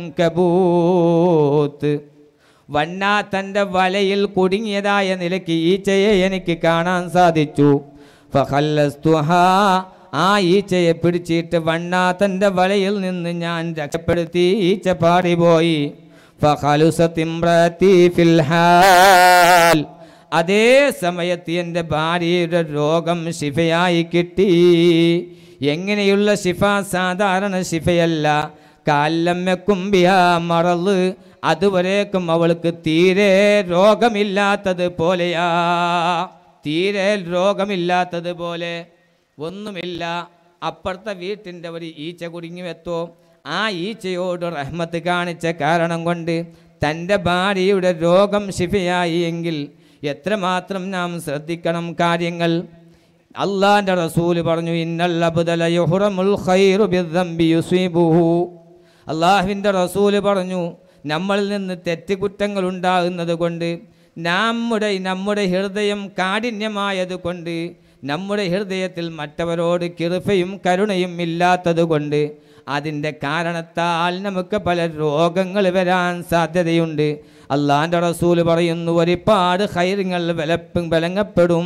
العنكبوت വണ്ണാത്തൻ്റെ വലയിൽ കുടുങ്ങിയതായ നിലയ്ക്ക് ഈച്ചയെ എനിക്ക് കാണാൻ സാധിച്ചു ഫഖല്ലസ്തുഹ ആ ഈച്ചയെ പിടിച്ചിട്ട് വണ്ണാത്തൻ്റെ വലയിൽ നിന്ന് ഞാൻ രക്ഷപ്പെടുത്തി ഈച്ച പാറിപ്പോയി ഫഖലുസത്തിമ്രതി ഫിൽ ഹാൽ അതേ സമയത്ത് എൻ്റെ ഭാര്യയുടെ രോഗം ശിഫയായി കിട്ടി എങ്ങനെയുള്ള ശിഫ സാധാരണ ശിഫയല്ല കാലമ്മക്കുംബിയ മറല് അതുവരേക്കും അവൾക്ക് തീരെ രോഗമില്ലാത്തത് പോലെയാ തീരെ രോഗമില്ലാത്തത് പോലെ ഒന്നുമില്ല അപ്പുറത്തെ വീട്ടിൻ്റെ ഒരു ഈച്ച കുടുങ്ങി വെത്തോ ആ ഈച്ചയോട് റഹ്മത്ത് കാണിച്ച കാരണം കൊണ്ട് തൻ്റെ ഭാര്യയുടെ രോഗം ശിഫയായി എങ്കിൽ എത്രമാത്രം നാം ശ്രദ്ധിക്കണം കാര്യങ്ങൾ അള്ളാന്റെ റസൂല് പറഞ്ഞു ഇന്നൽ അബ്ദല യുഹ്റമുൽ ഖൈറു ബിദ്ദംബി യുസീബുഹു അള്ളാഹുവിൻ്റെ റസൂല് പറഞ്ഞു നമ്മളിൽ നിന്ന് തെറ്റുകുറ്റങ്ങൾ ഉണ്ടാകുന്നത് കൊണ്ട് നമ്മുടെ നമ്മുടെ ഹൃദയം കാഠിന്യമായത് കൊണ്ട് നമ്മുടെ ഹൃദയത്തിൽ മറ്റവരോട് കിറുഫയും കരുണയും ഇല്ലാത്തത് കൊണ്ട് അതിൻ്റെ കാരണത്താൽ നമുക്ക് പല രോഗങ്ങൾ വരാൻ സാധ്യതയുണ്ട് അള്ളാൻ്റെ റസൂല് പറയുന്നു ഒരുപാട് ഹൈറിങ്ങൾ വിലപ്പും വിലങ്ങപ്പെടും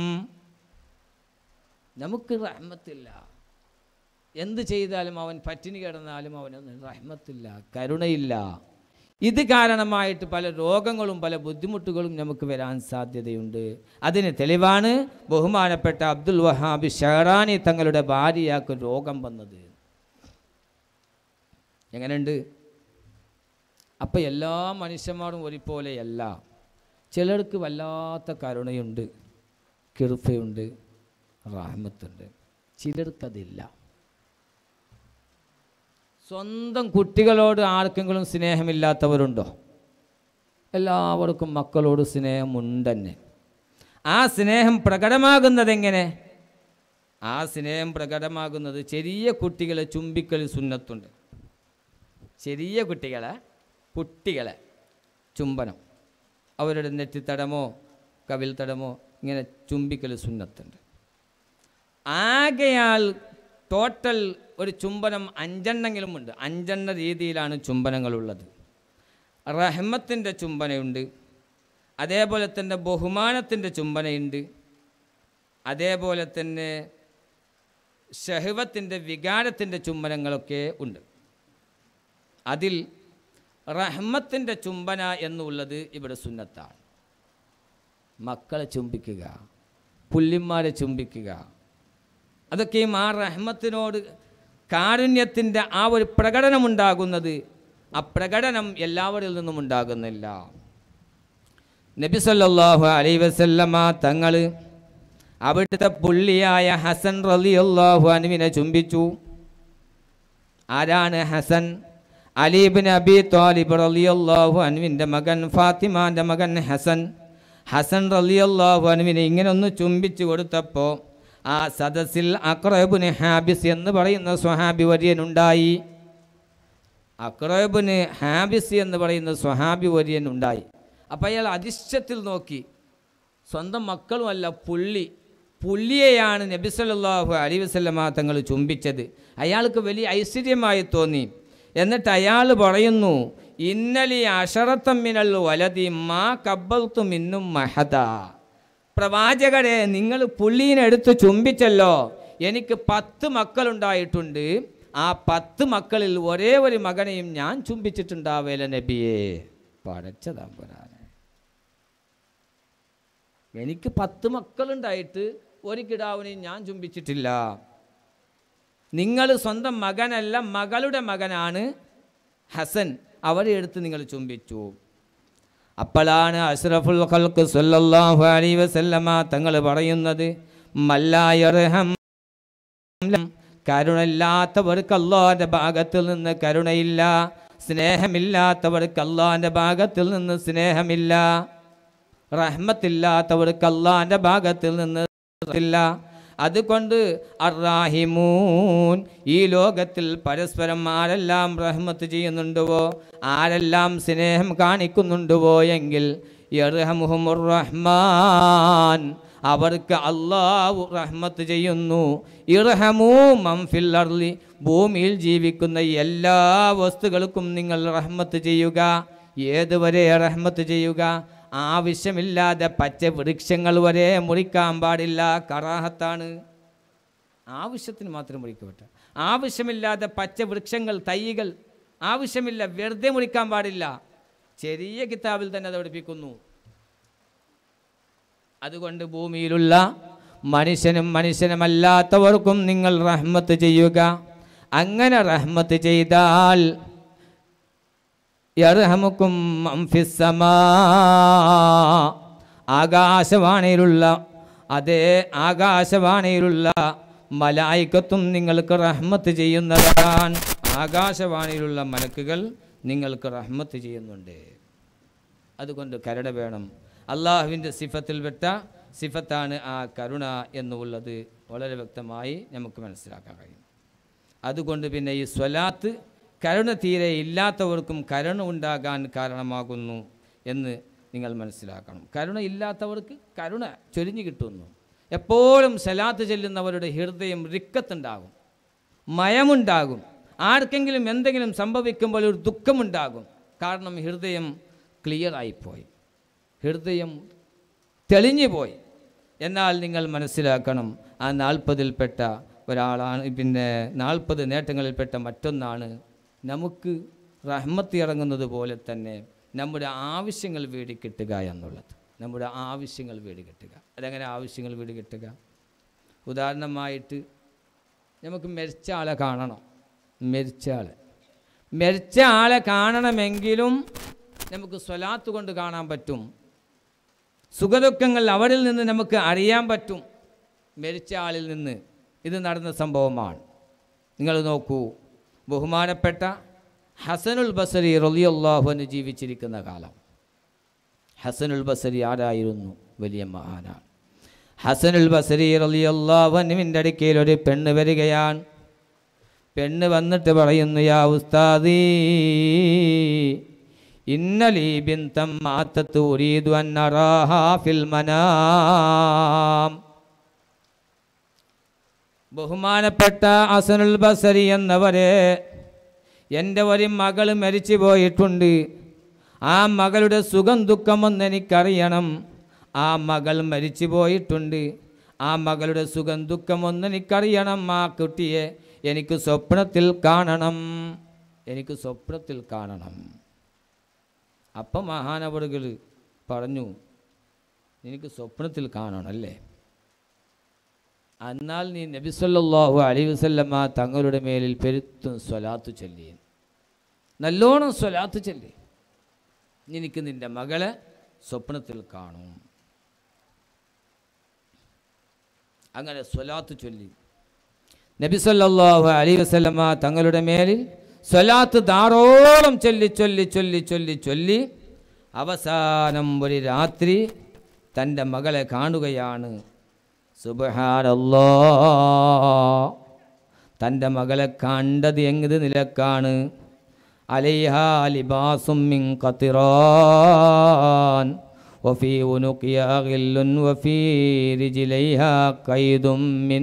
നമുക്ക് റഹ്മത്തില്ല എന്ത് ചെയ്താലും അവൻ പട്ടിണി കിടന്നാലും അവനൊന്നും റഹ്മത്തില്ല കരുണയില്ല ഇത് കാരണമായിട്ട് പല രോഗങ്ങളും പല ബുദ്ധിമുട്ടുകളും നമുക്ക് വരാൻ സാധ്യതയുണ്ട് അതിന് തെളിവാണ് ബഹുമാനപ്പെട്ട അബ്ദുൽ വഹാബ് ഷെഹറാനി തങ്ങളുടെ ഭാര്യയാക്ക് രോഗം വന്നത് എങ്ങനെയുണ്ട് അപ്പം എല്ലാ മനുഷ്യന്മാരും ഒരുപോലെയല്ല ചിലർക്ക് വല്ലാത്ത കരുണയുണ്ട് കിറുഫയുണ്ട് റാഹമത്തുണ്ട് ചിലർക്കതില്ല സ്വന്തം കുട്ടികളോട് ആർക്കെങ്കിലും സ്നേഹമില്ലാത്തവരുണ്ടോ എല്ലാവർക്കും മക്കളോട് സ്നേഹമുണ്ട് തന്നെ ആ സ്നേഹം പ്രകടമാകുന്നതെങ്ങനെ ആ സ്നേഹം പ്രകടമാകുന്നത് ചെറിയ കുട്ടികളെ ചുംബിക്കൽ സുന്നത്തുണ്ട് ചെറിയ കുട്ടികളെ കുട്ടികളെ ചുംബനം അവരുടെ നെറ്റിത്തടമോ കവിൽ തടമോ ഇങ്ങനെ ചുംബിക്കൽ സുന്നത്തുണ്ട് ആകെയാൽ ടോട്ടൽ ഒരു ചുംബനം അഞ്ചെണ്ണെങ്കിലും ഉണ്ട് അഞ്ചെണ്ണ രീതിയിലാണ് ചുംബനങ്ങളുള്ളത് റഹ്മത്തിൻ്റെ ചുംബനയുണ്ട് അതേപോലെ തന്നെ ബഹുമാനത്തിൻ്റെ ചുംബനയുണ്ട് അതേപോലെ തന്നെ ഷഹവത്തിൻ്റെ വികാരത്തിൻ്റെ ചുംബനങ്ങളൊക്കെ ഉണ്ട് അതിൽ റഹ്മത്തിൻ്റെ ചുംബന എന്നുള്ളത് ഇവിടെ സുന്നത്താണ് മക്കളെ ചുംബിക്കുക പുല്ലിന്മാരെ ചുംബിക്കുക അതൊക്കെയും ആ റഹ്മത്തിനോട് കാരുണ്യത്തിൻ്റെ ആ ഒരു പ്രകടനമുണ്ടാകുന്നത് ആ പ്രകടനം എല്ലാവരിൽ നിന്നും ഉണ്ടാകുന്നില്ല നബി സല്ലല്ലാഹു അലൈ വസല്ലമ തങ്ങൾ അവിടുത്തെ പുള്ളിയായ ഹസൻ റളിയല്ലാഹു അനുവിനെ ചുംബിച്ചു ആരാണ് ഹസൻ അലീബിൻ അബി താലിബ് റളിയല്ലാഹു അനുവിൻ്റെ മകൻ ഫാത്തിമാൻ്റെ മകൻ ഹസൻ ഹസൻ റളിയല്ലാഹു അനുവിനെ ഇങ്ങനെ ഒന്ന് ചുംബിച്ചു കൊടുത്തപ്പോൾ ആ സദസ്സിൽ അക്രബുന് ഹാബിസ് എന്ന് പറയുന്ന സ്വഹാബി വര്യനുണ്ടായി അക്രബിന് ഹാബിസ് എന്ന് പറയുന്ന സ്വഹാബി വര്യൻ ഉണ്ടായി അപ്പം അയാൾ അതിശയത്തിൽ നോക്കി സ്വന്തം മക്കളുമല്ല പുള്ളി പുള്ളിയെയാണ് നബി സല്ലല്ലാഹു അലൈഹി വസല്ലമ തങ്ങൾ ചുംബിച്ചത് അയാൾക്ക് വലിയ ഐശ്വര്യമായി തോന്നി എന്നിട്ട് അയാൾ പറയുന്നു ഇന്നലി അഷറത്തമ്മിനൽ വലതി മാ കബ്ബൽത്തു മിന്നും മഹദ പ്രവാചകരെ നിങ്ങൾ പുള്ളീനെ എടുത്ത് ചുംബിച്ചല്ലോ എനിക്ക് പത്ത് മക്കളുണ്ടായിട്ടുണ്ട് ആ പത്ത് മക്കളിൽ ഒരേ ഒരു മകനെയും ഞാൻ ചുംബിച്ചിട്ടുണ്ടാവേല നബിയെ പടച്ചതമ്പുരാനെ എനിക്ക് പത്ത് മക്കളുണ്ടായിട്ട് ഒരു കിടാവിനെയും ഞാൻ ചുംബിച്ചിട്ടില്ല നിങ്ങൾ സ്വന്തം മകനല്ല മകളുടെ മകനാണ് ഹസൻ അവരെ എടുത്ത് നിങ്ങൾ ചുംബിച്ചു അപ്പോഴാണ് അഷ്റഫുൽ ഖൽക്ക് സല്ലല്ലാഹു അലൈഹി വസല്ലമ തങ്ങൾ പറയുന്നത് മല്ലായർഹം കരുണയില്ലാത്തവർക്ക് അള്ളാഹിൻ്റെ ഭാഗത്തിൽ നിന്ന് കരുണയില്ല സ്നേഹമില്ലാത്തവർക്ക് അള്ളാഹിൻ്റെ ഭാഗത്തിൽ നിന്ന് സ്നേഹമില്ല റഹ്മത്തില്ലാത്തവർക്ക് അള്ളാഹിൻ്റെ ഭാഗത്തിൽ നിന്ന് ഇല്ല അതുകൊണ്ട് അറാഹിമൂൻ ഈ ലോകത്തിൽ പരസ്പരം ആരെല്ലാം റഹ്മത്ത് ചെയ്യുന്നുണ്ടുവോ ആരെല്ലാം സ്നേഹം കാണിക്കുന്നുണ്ടുവോ എങ്കിൽ യർഹമുഹുമുർ റഹ്മാൻ അവർക്ക് അള്ളാഹു റഹ്മത്ത് ചെയ്യുന്നു ഇർഹമൂ മംഫിൽ അർലി ഭൂമിയിൽ ജീവിക്കുന്ന എല്ലാ വസ്തുക്കൾക്കും നിങ്ങൾ റഹ്മത്ത് ചെയ്യുക ഏതുവരെ റഹ്മത്ത് ചെയ്യുക ആവശ്യമില്ലാതെ പച്ച വൃക്ഷങ്ങൾ വരെ മുറിക്കാൻ പാടില്ല കറാഹത്താണ് ആവശ്യത്തിന് മാത്രം മുറിക്കപ്പെട്ട ആവശ്യമില്ലാതെ പച്ച വൃക്ഷങ്ങൾ തൈകൾ ആവശ്യമില്ല വെറുതെ മുറിക്കാൻ പാടില്ല ചെറിയ കിതാബിൽ തന്നെ അത് പഠിപ്പിക്കുന്നു അതുകൊണ്ട് ഭൂമിയിലുള്ള മനുഷ്യനും മനുഷ്യനുമല്ലാത്തവർക്കും നിങ്ങൾ റഹ്മത്ത് ചെയ്യുക അങ്ങനെ റഹ്മത്ത് ചെയ്താൽ യർഹമുക്കും മംഫിസ്സമാ ആകാശവാണിയിലുള്ള അതേ ആകാശവാണിയിലുള്ള മലായിക്കത്തും നിങ്ങൾക്ക് റഹ്മത്ത് ചെയ്യുന്നതാണ് ആകാശവാണിയിലുള്ള മലക്കുകൾ നിങ്ങൾക്ക് റഹ്മത്ത് ചെയ്യുന്നുണ്ട് അതുകൊണ്ട് കരുണ വേണം അള്ളാഹുവിൻ്റെ സിഫത്തിൽപ്പെട്ട സിഫത്താണ് ആ കരുണ എന്നുള്ളത് വളരെ വ്യക്തമായി നമുക്ക് മനസ്സിലാക്കാൻ കഴിയും അതുകൊണ്ട് പിന്നെ ഈ സ്വലാത്ത് കരുണ തീരെ ഇല്ലാത്തവർക്കും കരുണ ഉണ്ടാകാൻ കാരണമാകുന്നു എന്ന് നിങ്ങൾ മനസ്സിലാക്കണം കരുണ ഇല്ലാത്തവർക്ക് കരുണ ചൊരിഞ്ഞു കിട്ടുന്നു എപ്പോഴും സലാത്ത് ചെല്ലുന്നവരുടെ ഹൃദയം റിക്കത്തുണ്ടാകും മയമുണ്ടാകും ആർക്കെങ്കിലും എന്തെങ്കിലും സംഭവിക്കുമ്പോൾ ഒരു ദുഃഖമുണ്ടാകും കാരണം ഹൃദയം ക്ലിയറായിപ്പോയി ഹൃദയം തെളിഞ്ഞു പോയി എന്നാൽ നിങ്ങൾ മനസ്സിലാക്കണം ആ നാൽപ്പതിൽപ്പെട്ട ഒരാളാണ് പിന്നെ നാൽപ്പത് നേട്ടങ്ങളിൽപ്പെട്ട മറ്റൊന്നാണ് നമുക്ക് റഹ്മത്ത് ഇറങ്ങുന്നത് പോലെ തന്നെ നമ്മുടെ ആവശ്യങ്ങൾ വീടി കിട്ടുക എന്നുള്ളത് നമ്മുടെ ആവശ്യങ്ങൾ വീട് കിട്ടുക അതെങ്ങനെ ആവശ്യങ്ങൾ വീട് കിട്ടുക ഉദാഹരണമായിട്ട് നമുക്ക് മരിച്ച ആളെ കാണണം മരിച്ച ആളെ മരിച്ച ആളെ കാണണമെങ്കിലും നമുക്ക് സ്വലാത്ത് കൊണ്ട് കാണാൻ പറ്റും സുഖദുഃഖങ്ങൾ അവരിൽ നിന്ന് നമുക്ക് അറിയാൻ പറ്റും മരിച്ച ആളിൽ നിന്ന് ഇത് നടന്ന സംഭവമാണ് നിങ്ങൾ നോക്കൂ ബഹുമാനപ്പെട്ട ഹസനുൽ ബസരി റലിയല്ലാഹുവിന് ജീവിച്ചിരിക്കുന്ന കാലം ഹസനുൽ ബസരി ആരായിരുന്നു വലിയ മഹാനാണ് ഹസനുൽ ബസരി റലിയല്ലാഹുവിൻ്റെ അടുക്കയിൽ ഒരു പെണ്ണ് വരികയാണ് പെണ്ണ് വന്നിട്ട് പറയുന്നു യാ ഉസ്താദീ ഇന്നലീ ബിന്തം മാത്തത്ത് ഉരീദു അൻ അറാഹാ ഫിൽ മനാം ബഹുമാനപ്പെട്ട അസനുൽ ബസരി എന്നവരെ എൻ്റെ ഒരു മകൾ മരിച്ചു പോയിട്ടുണ്ട് ആ മകളുടെ സുഖം ദുഃഖമൊന്ന് എനിക്കറിയണം ആ മകൾ മരിച്ചു പോയിട്ടുണ്ട് ആ മകളുടെ സുഖം ദുഃഖമൊന്ന് എനിക്കറിയണം ആ കുട്ടിയെ എനിക്ക് സ്വപ്നത്തിൽ കാണണം എനിക്ക് സ്വപ്നത്തിൽ കാണണം അപ്പം മഹാനവറുകൾ പറഞ്ഞു എനിക്ക് സ്വപ്നത്തിൽ കാണണം അല്ലേ എന്നാൽ നീ നബിസല്ലാഹു അലൈഹി വസല്ലമ്മ തങ്ങളുടെ മേലിൽ പെരുത്തും സ്വലാത്ത് ചൊല്ലി നല്ലോണം സ്വലാത്ത് ചൊല്ലി എനിക്ക് നിൻ്റെ മകളെ സ്വപ്നത്തിൽ കാണും അങ്ങനെ സ്വലാത്ത് ചൊല്ലി നബി സല്ലല്ലാഹു അലൈഹി വസല്ലമ തങ്ങളുടെ മേലിൽ സ്വലാത്ത് ധാരോളം ചൊല്ലി ചൊല്ലി ചൊല്ലി ചൊല്ലി ചൊല്ലി അവസാനം ഒരു രാത്രി തൻ്റെ മകളെ കാണുകയാണ് സുബഹാനല്ലാ തൻ്റെ മകളെ കണ്ടത് എങ്ങത് നിലക്കാണ് عليها لباس من قطران وفي عنقها غل وفي رجليها قيد من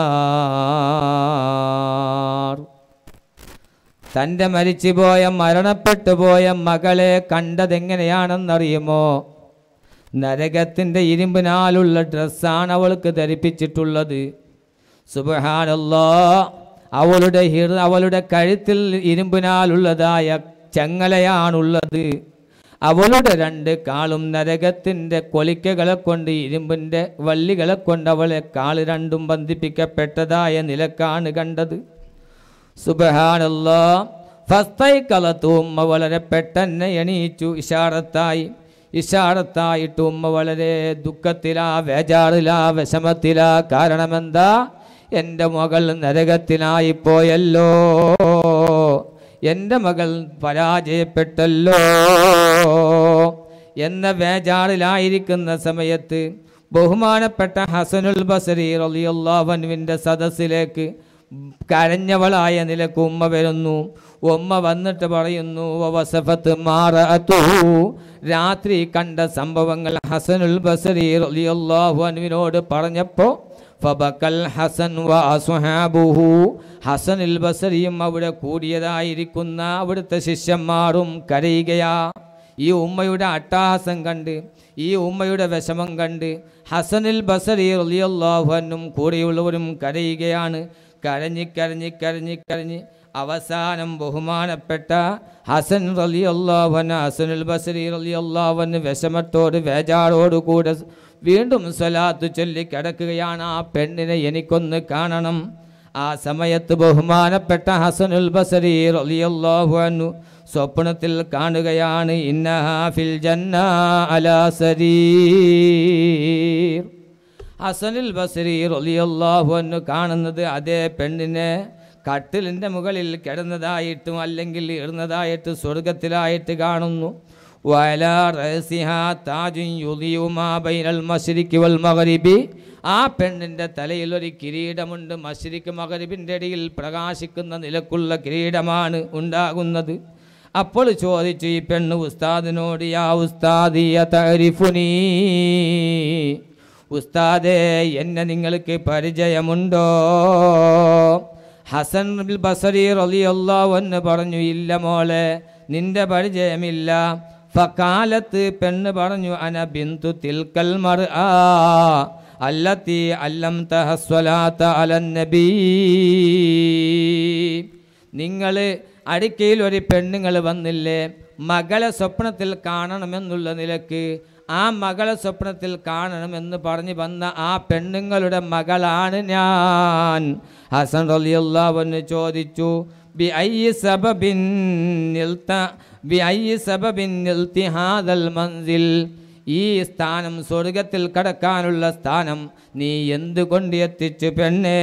نار തൻ്റെ മരിച്ചുപോയ മരണപ്പെട്ടു പോയ മകളെ കണ്ടതെങ്ങനെയാണെന്നറിയുമോ നരകത്തിൻ്റെ ഇരുമ്പിനാലുള്ള ഡ്രസ്സാണ് അവൾക്ക് ധരിപ്പിച്ചിട്ടുള്ളത് സുബഹാനല്ലോ അവളുടെ ഹിർ അവളുടെ കഴുത്തിൽ ഇരുമ്പിനാലുള്ളതായ ചങ്ങലയാണുള്ളത് അവളുടെ രണ്ട് കാളും നരകത്തിൻ്റെ കൊലിക്കകളെ കൊണ്ട് ഇരുമ്പിൻ്റെ വള്ളികളെ കൊണ്ട് അവളെ കാല് രണ്ടും ബന്ധിപ്പിക്കപ്പെട്ടതായ നിലക്കാണ് കണ്ടത് സുബഹാനല്ലോ ഫസ്തൈക്കലത്ത് ഉമ്മ വളരെ പെട്ടെന്ന് എണീച്ചു ഇഷാറത്തായി ഇഷാറത്തായിട്ട് ഉമ്മ വളരെ ദുഃഖത്തിലാ വേജാറിലാ വിഷമത്തിലാ കാരണമെന്താ എൻ്റെ മകൾ നരകത്തിനായി പോയല്ലോ എൻ്റെ മകൾ പരാജയപ്പെട്ടല്ലോ എന്ന വേജാറിലായിരിക്കുന്ന സമയത്ത് ബഹുമാനപ്പെട്ട ഹസനുൽ ബസരി റളിയല്ലാഹുവിൻ്റെ സദസ്സിലേക്ക് കരഞ്ഞവളായ നിലക്ക് ഉമ്മ വരുന്നു ഉമ്മ വന്നിട്ട് പറയുന്നു വസഫത്ത് മാറത്തു രാത്രി കണ്ട സംഭവങ്ങൾ ഹസനുൽ ബസരി റളിയല്ലാഹു അൻവിനോട് പറഞ്ഞപ്പോൾ ഫബക്കൽ ഹസൻ വസുഹാബുഹു ഹസനുൽ ബസരിയും അവിടെ കൂടിയതായിരിക്കുന്ന അവിടുത്തെ ശിഷ്യന്മാരും കരയുകയാ ഈ ഉമ്മയുടെ അട്ടഹാസം കണ്ട് ഈ ഉമ്മയുടെ വിഷമം കണ്ട് ഹസനിൽ ബസരി റളിയല്ലാഹുനും കൂടെയുള്ളവരും കരയുകയാണ് കരഞ്ഞ് കരഞ്ഞ് കരഞ്ഞ് കരഞ്ഞ് അവസാനം ബഹുമാനപ്പെട്ട ഹസൻ റലി അള്ളാഹൻ ഹസനുൽ ബസരി റലി അള്ളാഹന് വിഷമത്തോട് വേജാറോടുകൂടെ വീണ്ടും സ്വലാത്ത് ചൊല്ലി കിടക്കുകയാണ് ആ പെണ്ണിനെ എനിക്കൊന്ന് കാണണം ആ സമയത്ത് ബഹുമാനപ്പെട്ട ഹസനുൽ ബസരി റലി അള്ളാഹു സ്വപ്നത്തിൽ കാണുകയാണ് ഇന്നഹാ ഫിൽ ജന്ന അലാ സരീർ ഹസനുൽ ബസരി റളിയല്ലാഹു അൻഹു കാണുന്നത് അതേ പെണ്ണിനെ കട്ടിലിൻ്റെ മുകളിൽ കിടന്നതായിട്ടും അല്ലെങ്കിൽ ഇടുന്നതായിട്ട് സ്വർഗത്തിലായിട്ട് കാണുന്നു വയലാ റഹസിഹ താജുൻ യുദിയുമാ ബൈനൽ മശ്രിഖി വൽ മഗ്രിബി ആ പെണ്ണിൻ്റെ തലയിൽ ഒരു കിരീടമുണ്ട് മശ്രിഖ് മഗ്രിബിൻ്റെ ഇടയിൽ പ്രകാശിക്കുന്ന നിലക്കുള്ള കിരീടമാണ് ഉണ്ടാകുന്നത് അപ്പോൾ ചോദിച്ചു ഈ പെണ്ണ് ഉസ്താദിനോട് യാ ഉസ്താദിയ തരിഫുനീ ഉസ്താദേ എന്നെ നിങ്ങൾക്ക് പരിചയമുണ്ടോ ഹസൻ ബിൽ ബസരി റളിയല്ലാഹു എന്ന് പറഞ്ഞു ഇല്ല മോളെ നിന്റെ പരിചയമില്ല ഫക്കാലത്ത് പെണ്ണ് പറഞ്ഞു അന ബിന്ദു തിൽക്കൽ മർ ആ അല്ലത്തി അല്ലം തഹസ്വലാത്ത അലൻ നബീ നിങ്ങൾ അടുക്കയിൽ ഒരു പെണ്ണുങ്ങൾ വന്നില്ലേ മകളെ സ്വപ്നത്തിൽ കാണണമെന്നുള്ള നിലക്ക് ആ മകളെ സ്വപ്നത്തിൽ കാണണമെന്ന് പറഞ്ഞു വന്ന ആ പെണ്ണുങ്ങളുടെ മകളാണ് ഞാൻ ഹസൻ റലിയുള്ളവന് ചോദിച്ചു ബി ഐ സബബിൻ നിൽത്ത ബി ഐ സബബിൻ നിൽത്തി ഹാദൽ മൻസിൽ ഈ സ്ഥാനം സ്വർഗത്തിൽ കടക്കാനുള്ള സ്ഥാനം നീ എന്തുകൊണ്ട് എത്തിച്ചു പെണ്ണേ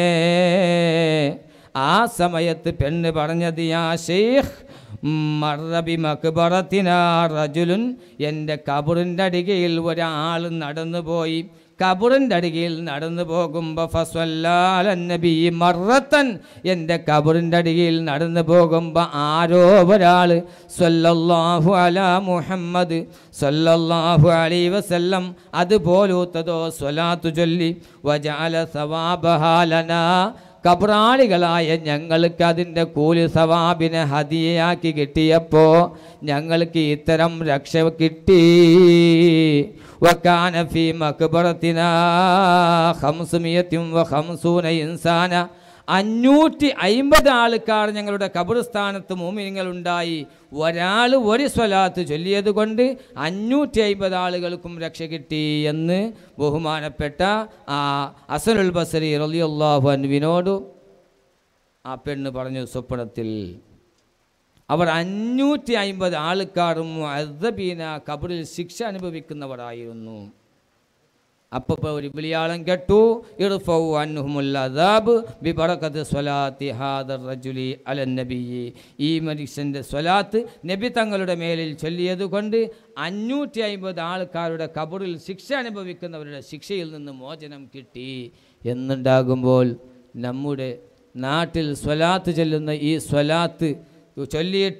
ആ സമയത്ത് പെണ്ണ് പറഞ്ഞത് യാ ഷെയ്ഖ് മറബി മക്ബറത്തിന റജുലുൻ എൻ്റെ കബറിൻ്റെ അടികയിൽ ഒരാൾ നടന്നു പോയി കബറിൻ്റെ അടികയിൽ നടന്നു പോകുമ്പോൾ ഫസ്വല്ലാലന്നബി മറത്തൻ എൻ്റെ കബറിൻ്റെ അടികയിൽ നടന്നു പോകുമ്പോൾ ആരോ ഒരാൾ സ്വല്ലല്ലാഹു അല മുഹമ്മദ് സ്വല്ലല്ലാഹു അലൈ വസല്ലം അതുപോലൂത്തതോ സ്വലാത്തു ചൊല്ലി വജാല സവാബഹാലന കബറാളികളായ ഞങ്ങൾക്ക് അതിൻ്റെ കൂലി സവാബിനെ ഹദിയയാക്കി കിട്ടിയപ്പോൾ ഞങ്ങൾക്ക് ഇത്തരം രക്ഷ കിട്ടി വക്കാന ഫി മക്ബറത്തിന ഹംസുമിയത്തും വ ഹംസൂന ഇൻസാന അഞ്ഞൂറ്റി അയിമ്പത് ആൾക്കാർ ഞങ്ങളുടെ കബർസ്ഥാനത്ത് മോമിനിങ്ങളുണ്ടായി ഒരാൾ ഒരു സ്വലാത്ത് ചൊല്ലിയത് കൊണ്ട് അഞ്ഞൂറ്റി അയിമ്പത് ആളുകൾക്കും രക്ഷ കിട്ടി എന്ന് ബഹുമാനപ്പെട്ട ആ അസനുൽ ബസരി റലിയുള്ളാഹു അൻവിനോട് ആ പെണ്ണ് പറഞ്ഞു സ്വപ്നത്തിൽ അവർ അഞ്ഞൂറ്റി അയിമ്പത് ആൾക്കാരും അർദബീന കബറിൽ ശിക്ഷ അനുഭവിക്കുന്നവരായിരുന്നു അപ്പോൾ ഒരു വിളിയാളം കേട്ടു ഇർഫൗ അൻഹുമുൽ അദാബ് ബിബറകത്ത് സ്വലാത്തി ഹാദർ റജുലി അലൻ നബി ഈ മനുഷ്യൻ്റെ സ്വലാത്ത് നബി തങ്ങളുടെ മേലിൽ ചൊല്ലിയത് കൊണ്ട് അഞ്ഞൂറ്റി അമ്പത് ആൾക്കാരുടെ കബറിൽ ശിക്ഷ അനുഭവിക്കുന്നവരുടെ ശിക്ഷയിൽ നിന്ന് മോചനം കിട്ടി എന്നുണ്ടാകുമ്പോൾ നമ്മുടെ നാട്ടിൽ സ്വലാത്ത് ചൊല്ലുന്ന ഈ സ്വലാത്ത് ചൊല്ലിയിട്ട്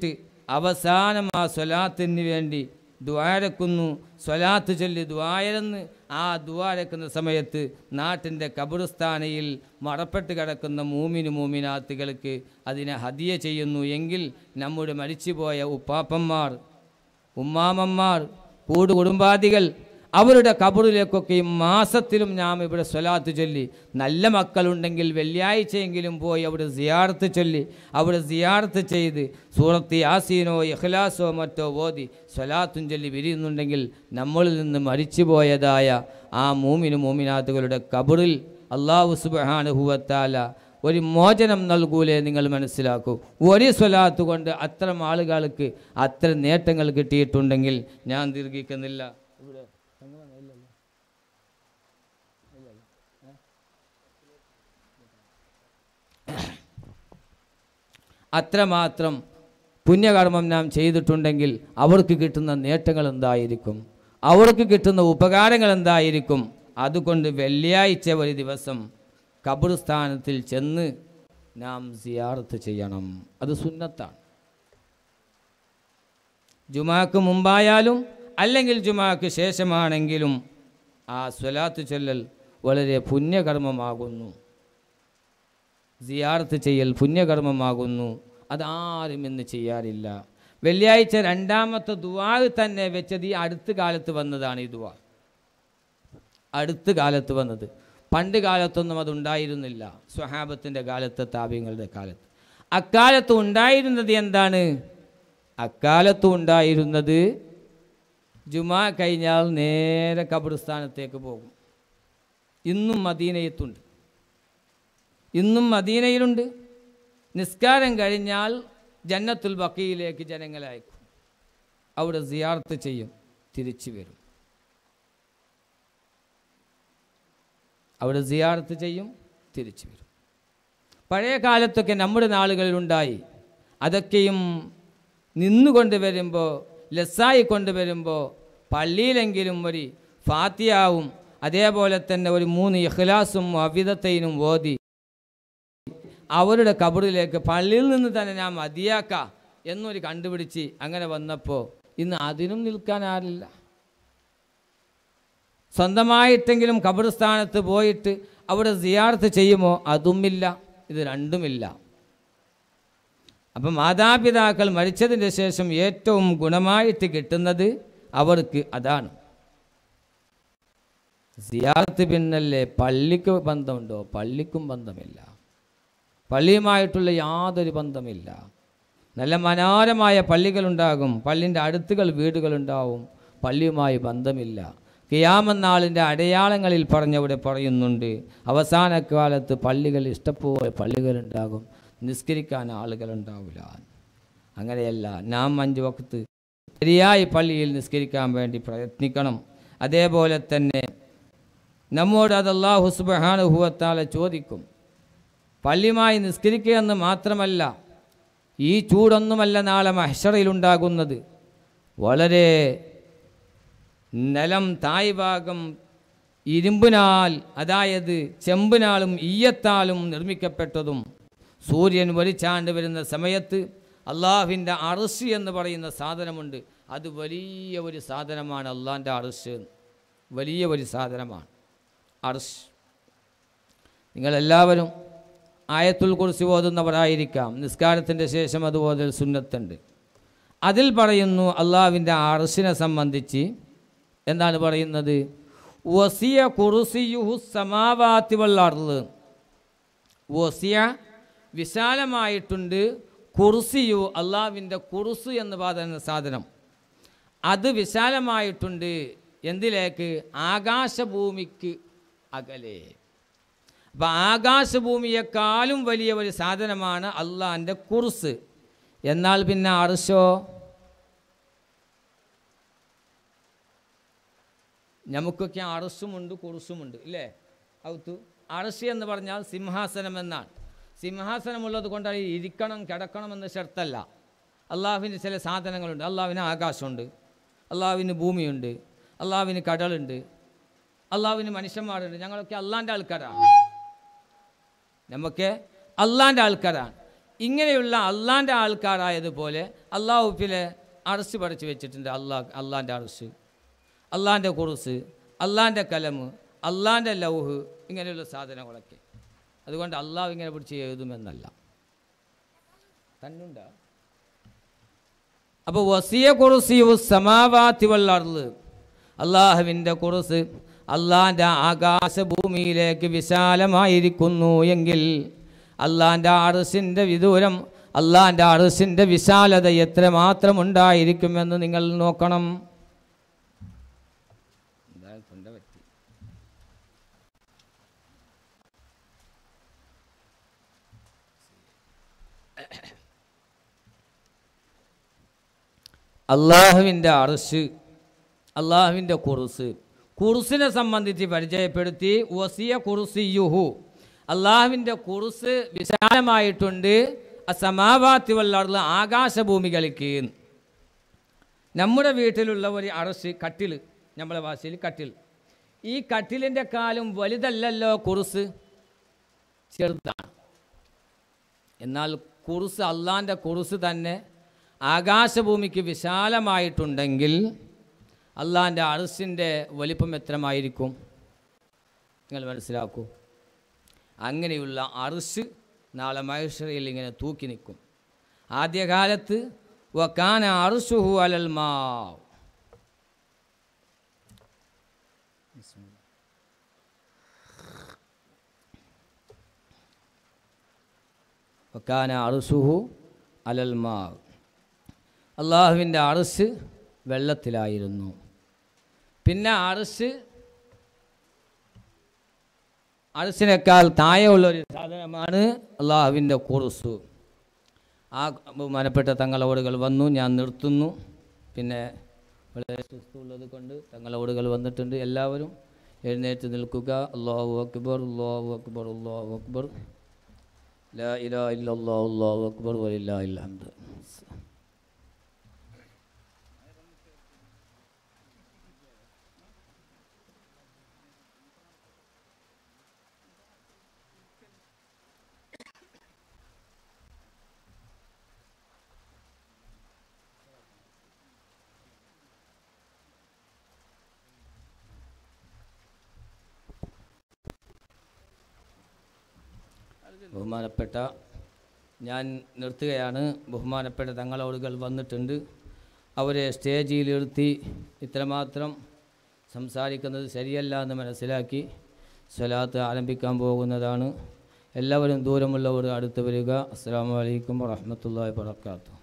അവസാനം ആ സ്വലാത്തിന് വേണ്ടി ദ്വാരക്കുന്നു സ്വലാത്ത് ചൊല്ലി ദ്വാരന്ന് ആ ദ്വാരക്കുന്ന സമയത്ത് നാട്ടിൻ്റെ കബറുസ്ഥാനയിൽ മറപ്പെട്ട് കിടക്കുന്ന മൂമിന് മൂമിനാത്തുകൾക്ക് അതിനെ ഹദിയ ചെയ്യുന്നു എങ്കിൽ നമ്മുടെ മരിച്ചുപോയ ഉപ്പാപ്പന്മാർ ഉമ്മാമന്മാർ കൂട് കുടുംബാദികൾ അവരുടെ കബറിലേക്കൊക്കെ ഈ മാസത്തിലും നാം ഇവിടെ സ്വലാത്ത് ചൊല്ലി നല്ല മക്കളുണ്ടെങ്കിൽ വെള്ളിയാഴ്ചയെങ്കിലും പോയി അവിടെ സിയാർത്ത് ചൊല്ലി അവിടെ സിയാർത്ത് ചെയ്ത് സൂറത്ത് യാസീനോ ഇഖ്ലാസോ മറ്റോ ഓതി സ്വലാത്തും ചൊല്ലി വിരിയുന്നുണ്ടെങ്കിൽ നമ്മളിൽ നിന്ന് മരിച്ചുപോയതായ ആ മൂമിന് മൂമിനാത്തുകളുടെ കബറിൽ അള്ളാഹു സുബാനുഹുവത്താല ഒരു മോചനം നൽകൂലേ നിങ്ങൾ മനസ്സിലാക്കൂ ഒരു സ്വലാത്ത് കൊണ്ട് അത്തരം ആളുകൾക്ക് അത്തരം നേട്ടങ്ങൾ കിട്ടിയിട്ടുണ്ടെങ്കിൽ ഞാൻ ദീർഘിക്കുന്നില്ല ഇവിടെ അത്രമാത്രം പുണ്യകർമ്മം നാം ചെയ്തിട്ടുണ്ടെങ്കിൽ അവർക്ക് കിട്ടുന്ന നേട്ടങ്ങൾ എന്തായിരിക്കും അവർക്ക് കിട്ടുന്ന ഉപകാരങ്ങൾ എന്തായിരിക്കും അതുകൊണ്ട് വെള്ളിയാഴ്ച ഒരു ദിവസം ഖബർസ്ഥാനത്തിൽ ചെന്ന് നാം സിയാറത്ത് ചെയ്യണം അത് സുന്നത്താണ് ജുമാക്ക് മുമ്പായാലും അല്ലെങ്കിൽ ജുമാക്ക് ശേഷമാണെങ്കിലും ആ സ്വലാത്ത് ചൊല്ലൽ വളരെ പുണ്യകർമ്മമാകുന്നു സിയാർത്ത് ചെയ്യൽ പുണ്യകർമ്മമാകുന്നു അതാരും ഇന്ന് ചെയ്യാറില്ല വെള്ളിയാഴ്ച രണ്ടാമത്തെ ദുവാ തന്നെ വെച്ചത് ഈ അടുത്ത കാലത്ത് വന്നതാണ് ഈ ദുവാ അടുത്ത കാലത്ത് വന്നത് പണ്ട് കാലത്തൊന്നും അതുണ്ടായിരുന്നില്ല സ്വഹാബത്തിൻ്റെ കാലത്ത് താപ്യങ്ങളുടെ കാലത്ത് അക്കാലത്ത് ഉണ്ടായിരുന്നത് എന്താണ് അക്കാലത്ത് ഉണ്ടായിരുന്നത് ജുമാ കഴിഞ്ഞാൽ നേരെ കബർസ്ഥാനത്തേക്ക് പോകും ഇന്നും മദീനയത്തുണ്ട് ഇന്നും മദീനയിലുണ്ട് നിസ്കാരം കഴിഞ്ഞാൽ ജന്നത്തുൽ ബക്കയിലേക്ക് ജനങ്ങളെ അയക്കും അവിടെ സിയാർത്ത് ചെയ്യും തിരിച്ചു വരും അവിടെ സിയാർത്ത് ചെയ്യും തിരിച്ചു വരും പഴയ കാലത്തൊക്കെ നമ്മുടെ നാളുകളിലുണ്ടായി അതൊക്കെയും നിന്നുകൊണ്ട് വരുമ്പോൾ ലസ്സായി കൊണ്ടുവരുമ്പോൾ പള്ളിയിലെങ്കിലും ഒരു ഫാത്തിയാവും അതേപോലെ തന്നെ ഒരു മൂന്ന് ഇഖ്ലാസും അവിധത്തൈനും ഓതി അവരുടെ കബറിലേക്ക് പള്ളിയിൽ നിന്ന് തന്നെ ഞാൻ മതിയാക്ക എന്നൊരു കണ്ടുപിടിച്ച് അങ്ങനെ വന്നപ്പോൾ ഇന്ന് അതിനും നിൽക്കാൻ ആരില്ല സ്വന്തമായിട്ടെങ്കിലും ഖബർസ്ഥാനത്ത് പോയിട്ട് അവിടെ സിയാർത്ത് ചെയ്യുമോ അതുമില്ല ഇത് രണ്ടുമില്ല അപ്പം മാതാപിതാക്കൾ മരിച്ചതിന് ശേഷം ഏറ്റവും ഗുണമായിട്ട് കിട്ടുന്നത് അവർക്ക് അതാണ് സിയാർത്ത് പിന്നല്ലേ പള്ളിക്ക് ബന്ധമുണ്ടോ പള്ളിക്കും ബന്ധമില്ല പള്ളിയുമായിട്ടുള്ള യാതൊരു ബന്ധമില്ല നല്ല മനോഹരമായ പള്ളികളുണ്ടാകും പള്ളിൻ്റെ അടുത്തുകൾ വീടുകളുണ്ടാവും പള്ളിയുമായി ബന്ധമില്ല കിയാമന്നാളിൻ്റെ അടയാളങ്ങളിൽ പറഞ്ഞവിടെ പറയുന്നുണ്ട് അവസാന കാലത്ത് പള്ളികൾ ഇഷ്ടപോലെ പള്ളികളുണ്ടാകും നിസ്കരിക്കാൻ ആളുകളുണ്ടാവില്ല അങ്ങനെയല്ല നാം അഞ്ച് വക്കത്ത് ശരിയായി പള്ളിയിൽ നിസ്കരിക്കാൻ വേണ്ടി പ്രയത്നിക്കണം അതേപോലെ തന്നെ നമ്മോട് അത് അള്ളാഹു സുബാനുഭവത്താലെ ചോദിക്കും പള്ളിയുമായി നിസ്കരിക്കുക എന്ന് മാത്രമല്ല ഈ ചൂടൊന്നുമല്ല നാളെ മഹ്ഷറയിലുണ്ടാകുന്നത് വളരെ നിലം തായ് ഭാഗം ഇരുമ്പിനാൽ അതായത് ചെമ്പിനാലും ഈയത്താലും നിർമ്മിക്കപ്പെട്ടതും സൂര്യൻ വലിച്ചാണ്ട് വരുന്ന സമയത്ത് അള്ളാഹുവിൻ്റെ അറസ് എന്ന് പറയുന്ന സാധനമുണ്ട് അത് വലിയ ഒരു സാധനമാണ് അള്ളാഹിൻ്റെ അറസ് വലിയ ഒരു സാധനമാണ് അർഷ് നിങ്ങളെല്ലാവരും ആയത്തുൽ കുറിച്ച് ഓതുന്നവരായിരിക്കാം നിസ്കാരത്തിൻ്റെ ശേഷം അതുപോലെ സുന്നത്തുണ്ട് അതിൽ പറയുന്നു അള്ളാഹുവിൻ്റെ അർഷിനെ സംബന്ധിച്ച് എന്താണ് പറയുന്നത് വസിയ കുറുസിയുഹു സമാവാത്തി വള്ളർന്ന് വസിയ വിശാലമായിട്ടുണ്ട് കുറുസിയു അള്ളാഹുവിൻ്റെ കുറുസ് എന്ന് പറയുന്ന സാധനം അത് വിശാലമായിട്ടുണ്ട് എന്തിലേക്ക് ആകാശഭൂമിക്ക് അകലെ അപ്പം ആകാശഭൂമിയെക്കാളും വലിയ ഒരു സാധനമാണ് അള്ളാഹിൻ്റെ കുറുസ് എന്നാൽ പിന്നെ അർഷോ നമുക്കൊക്കെ അറസുമുണ്ട് കുറുസുമുണ്ട് ഇല്ലേ ഔത്തു അറസ് എന്ന് പറഞ്ഞാൽ സിംഹാസനം എന്നാണ് സിംഹാസനമുള്ളത് കൊണ്ട് അതിൽ ഇരിക്കണം കിടക്കണം എന്ന ഷർത്തല്ല അള്ളാഹുവിന് ചില സാധനങ്ങളുണ്ട് അള്ളാഹുവിന് ആകാശമുണ്ട് അള്ളാഹുവിന് ഭൂമിയുണ്ട് അള്ളാഹുവിന് കടലുണ്ട് അള്ളാഹുവിന് മനുഷ്യന്മാരുണ്ട് ഞങ്ങളൊക്കെ അള്ളാൻ്റെ ആൾക്കാരാണ് നമുക്ക് അള്ളാൻ്റെ ആൾക്കാരാണ് ഇങ്ങനെയുള്ള അള്ളാൻ്റെ ആൾക്കാരായതുപോലെ അള്ളാഹുപ്പിലെ അറസ് പഠിച്ചു വെച്ചിട്ടുണ്ട് അള്ളാഹ് അള്ളാൻ്റെ അറസ് അള്ളാൻ്റെ കുറുസ് അള്ളാൻ്റെ കലമ് അള്ളാൻ്റെ ലൗഹ് ഇങ്ങനെയുള്ള സാധനങ്ങളൊക്കെ അതുകൊണ്ട് അള്ളാഹ് ഇങ്ങനെ പിടിച്ച് എഴുതുമെന്നല്ല തന്നുണ്ടാ അപ്പോൾ വസിയ കുറുസിയു സമാവാത്തി വല്ലർന്ന് അള്ളാഹുവിൻ്റെ കുറുസ് അള്ളാൻ്റെ ആകാശഭൂമിയിലേക്ക് വിശാലമായിരിക്കുന്നു എങ്കിൽ അള്ളാൻ്റെ അറസിൻ്റെ വിദൂരം അള്ളാൻ്റെ അറസിൻ്റെ വിശാലത എത്രമാത്രം ഉണ്ടായിരിക്കുമെന്ന് നിങ്ങൾ നോക്കണം അള്ളാഹുവിൻ്റെ അറസ് അള്ളാഹുവിൻ്റെ കുറുസ് കുറുസിനെ സംബന്ധിച്ച് പരിചയപ്പെടുത്തി വസിയ കുറുസിയുഹു അള്ളാഹുവിൻ്റെ കുറുസ് വിശാലമായിട്ടുണ്ട് അസമാവാത്തി വല്ലാറുള്ള ആകാശഭൂമികൾക്ക് നമ്മുടെ വീട്ടിലുള്ള ഒരു അറസ് കട്ടിൽ നമ്മുടെ ഭാഷയിൽ കട്ടിൽ ഈ കട്ടിലിൻ്റെ കാലും വലുതല്ലല്ലോ കുറുസ് ചെറുതാണ് എന്നാൽ കുറുസ് അള്ളാൻ്റെ കുറുസ് തന്നെ ആകാശഭൂമിക്ക് വിശാലമായിട്ടുണ്ടെങ്കിൽ അള്ളാൻ്റെ അറസിൻ്റെ വലിപ്പം എത്രമായിരിക്കും നിങ്ങൾ മനസ്സിലാക്കൂ അങ്ങനെയുള്ള അറുസ് നാളെ മഹേശ്വരയിൽ ഇങ്ങനെ തൂക്കി നിൽക്കും ആദ്യകാലത്ത് വക്കാന അറുസുഹു അലൽ മാവ് വക്കാന അറുസുഹു അലൽ മാവ് അള്ളാഹുവിൻ്റെ അറസ് വെള്ളത്തിലായിരുന്നു പിന്നെ അറസ് അറസിനേക്കാൾ താഴെയുള്ള ഒരു സാധനമാണ് അള്ളാഹുവിൻ്റെ കുറുസ് ആ ബഹുമാനപ്പെട്ട തങ്ങളോടുകൾ വന്നു ഞാൻ നിർത്തുന്നു പിന്നെ വളരെ സുസ്തുള്ളത് കൊണ്ട് തങ്ങളോടുകൾ വന്നിട്ടുണ്ട് എല്ലാവരും എഴുന്നേറ്റ് നിൽക്കുക അള്ളാഹു അക്ബർ അള്ളാഹു അക്ബർ അള്ളാഹു അക്ബർ ലാ ഇലാ ഇല്ലല്ലാഹു അല്ലാഹു അക്ബർ വലില്ലാഹിൽ ഹംദ് ബഹുമാനപ്പെട്ട ഞാൻ നിർത്തുകയാണ് ബഹുമാനപ്പെട്ട തങ്ങളോടുകൾ വന്നിട്ടുണ്ട് അവരെ സ്റ്റേജിലിരുത്തി ഇത്രമാത്രം സംസാരിക്കുന്നത് ശരിയല്ല എന്ന് മനസ്സിലാക്കി സ്വലാത്ത് ആരംഭിക്കാൻ പോകുന്നതാണ് എല്ലാവരും ദൂരമുള്ളവർ അടുത്ത് വരിക അസ്സാം വലൈക്കും വാഹമത്തല്ലാ വാത്തു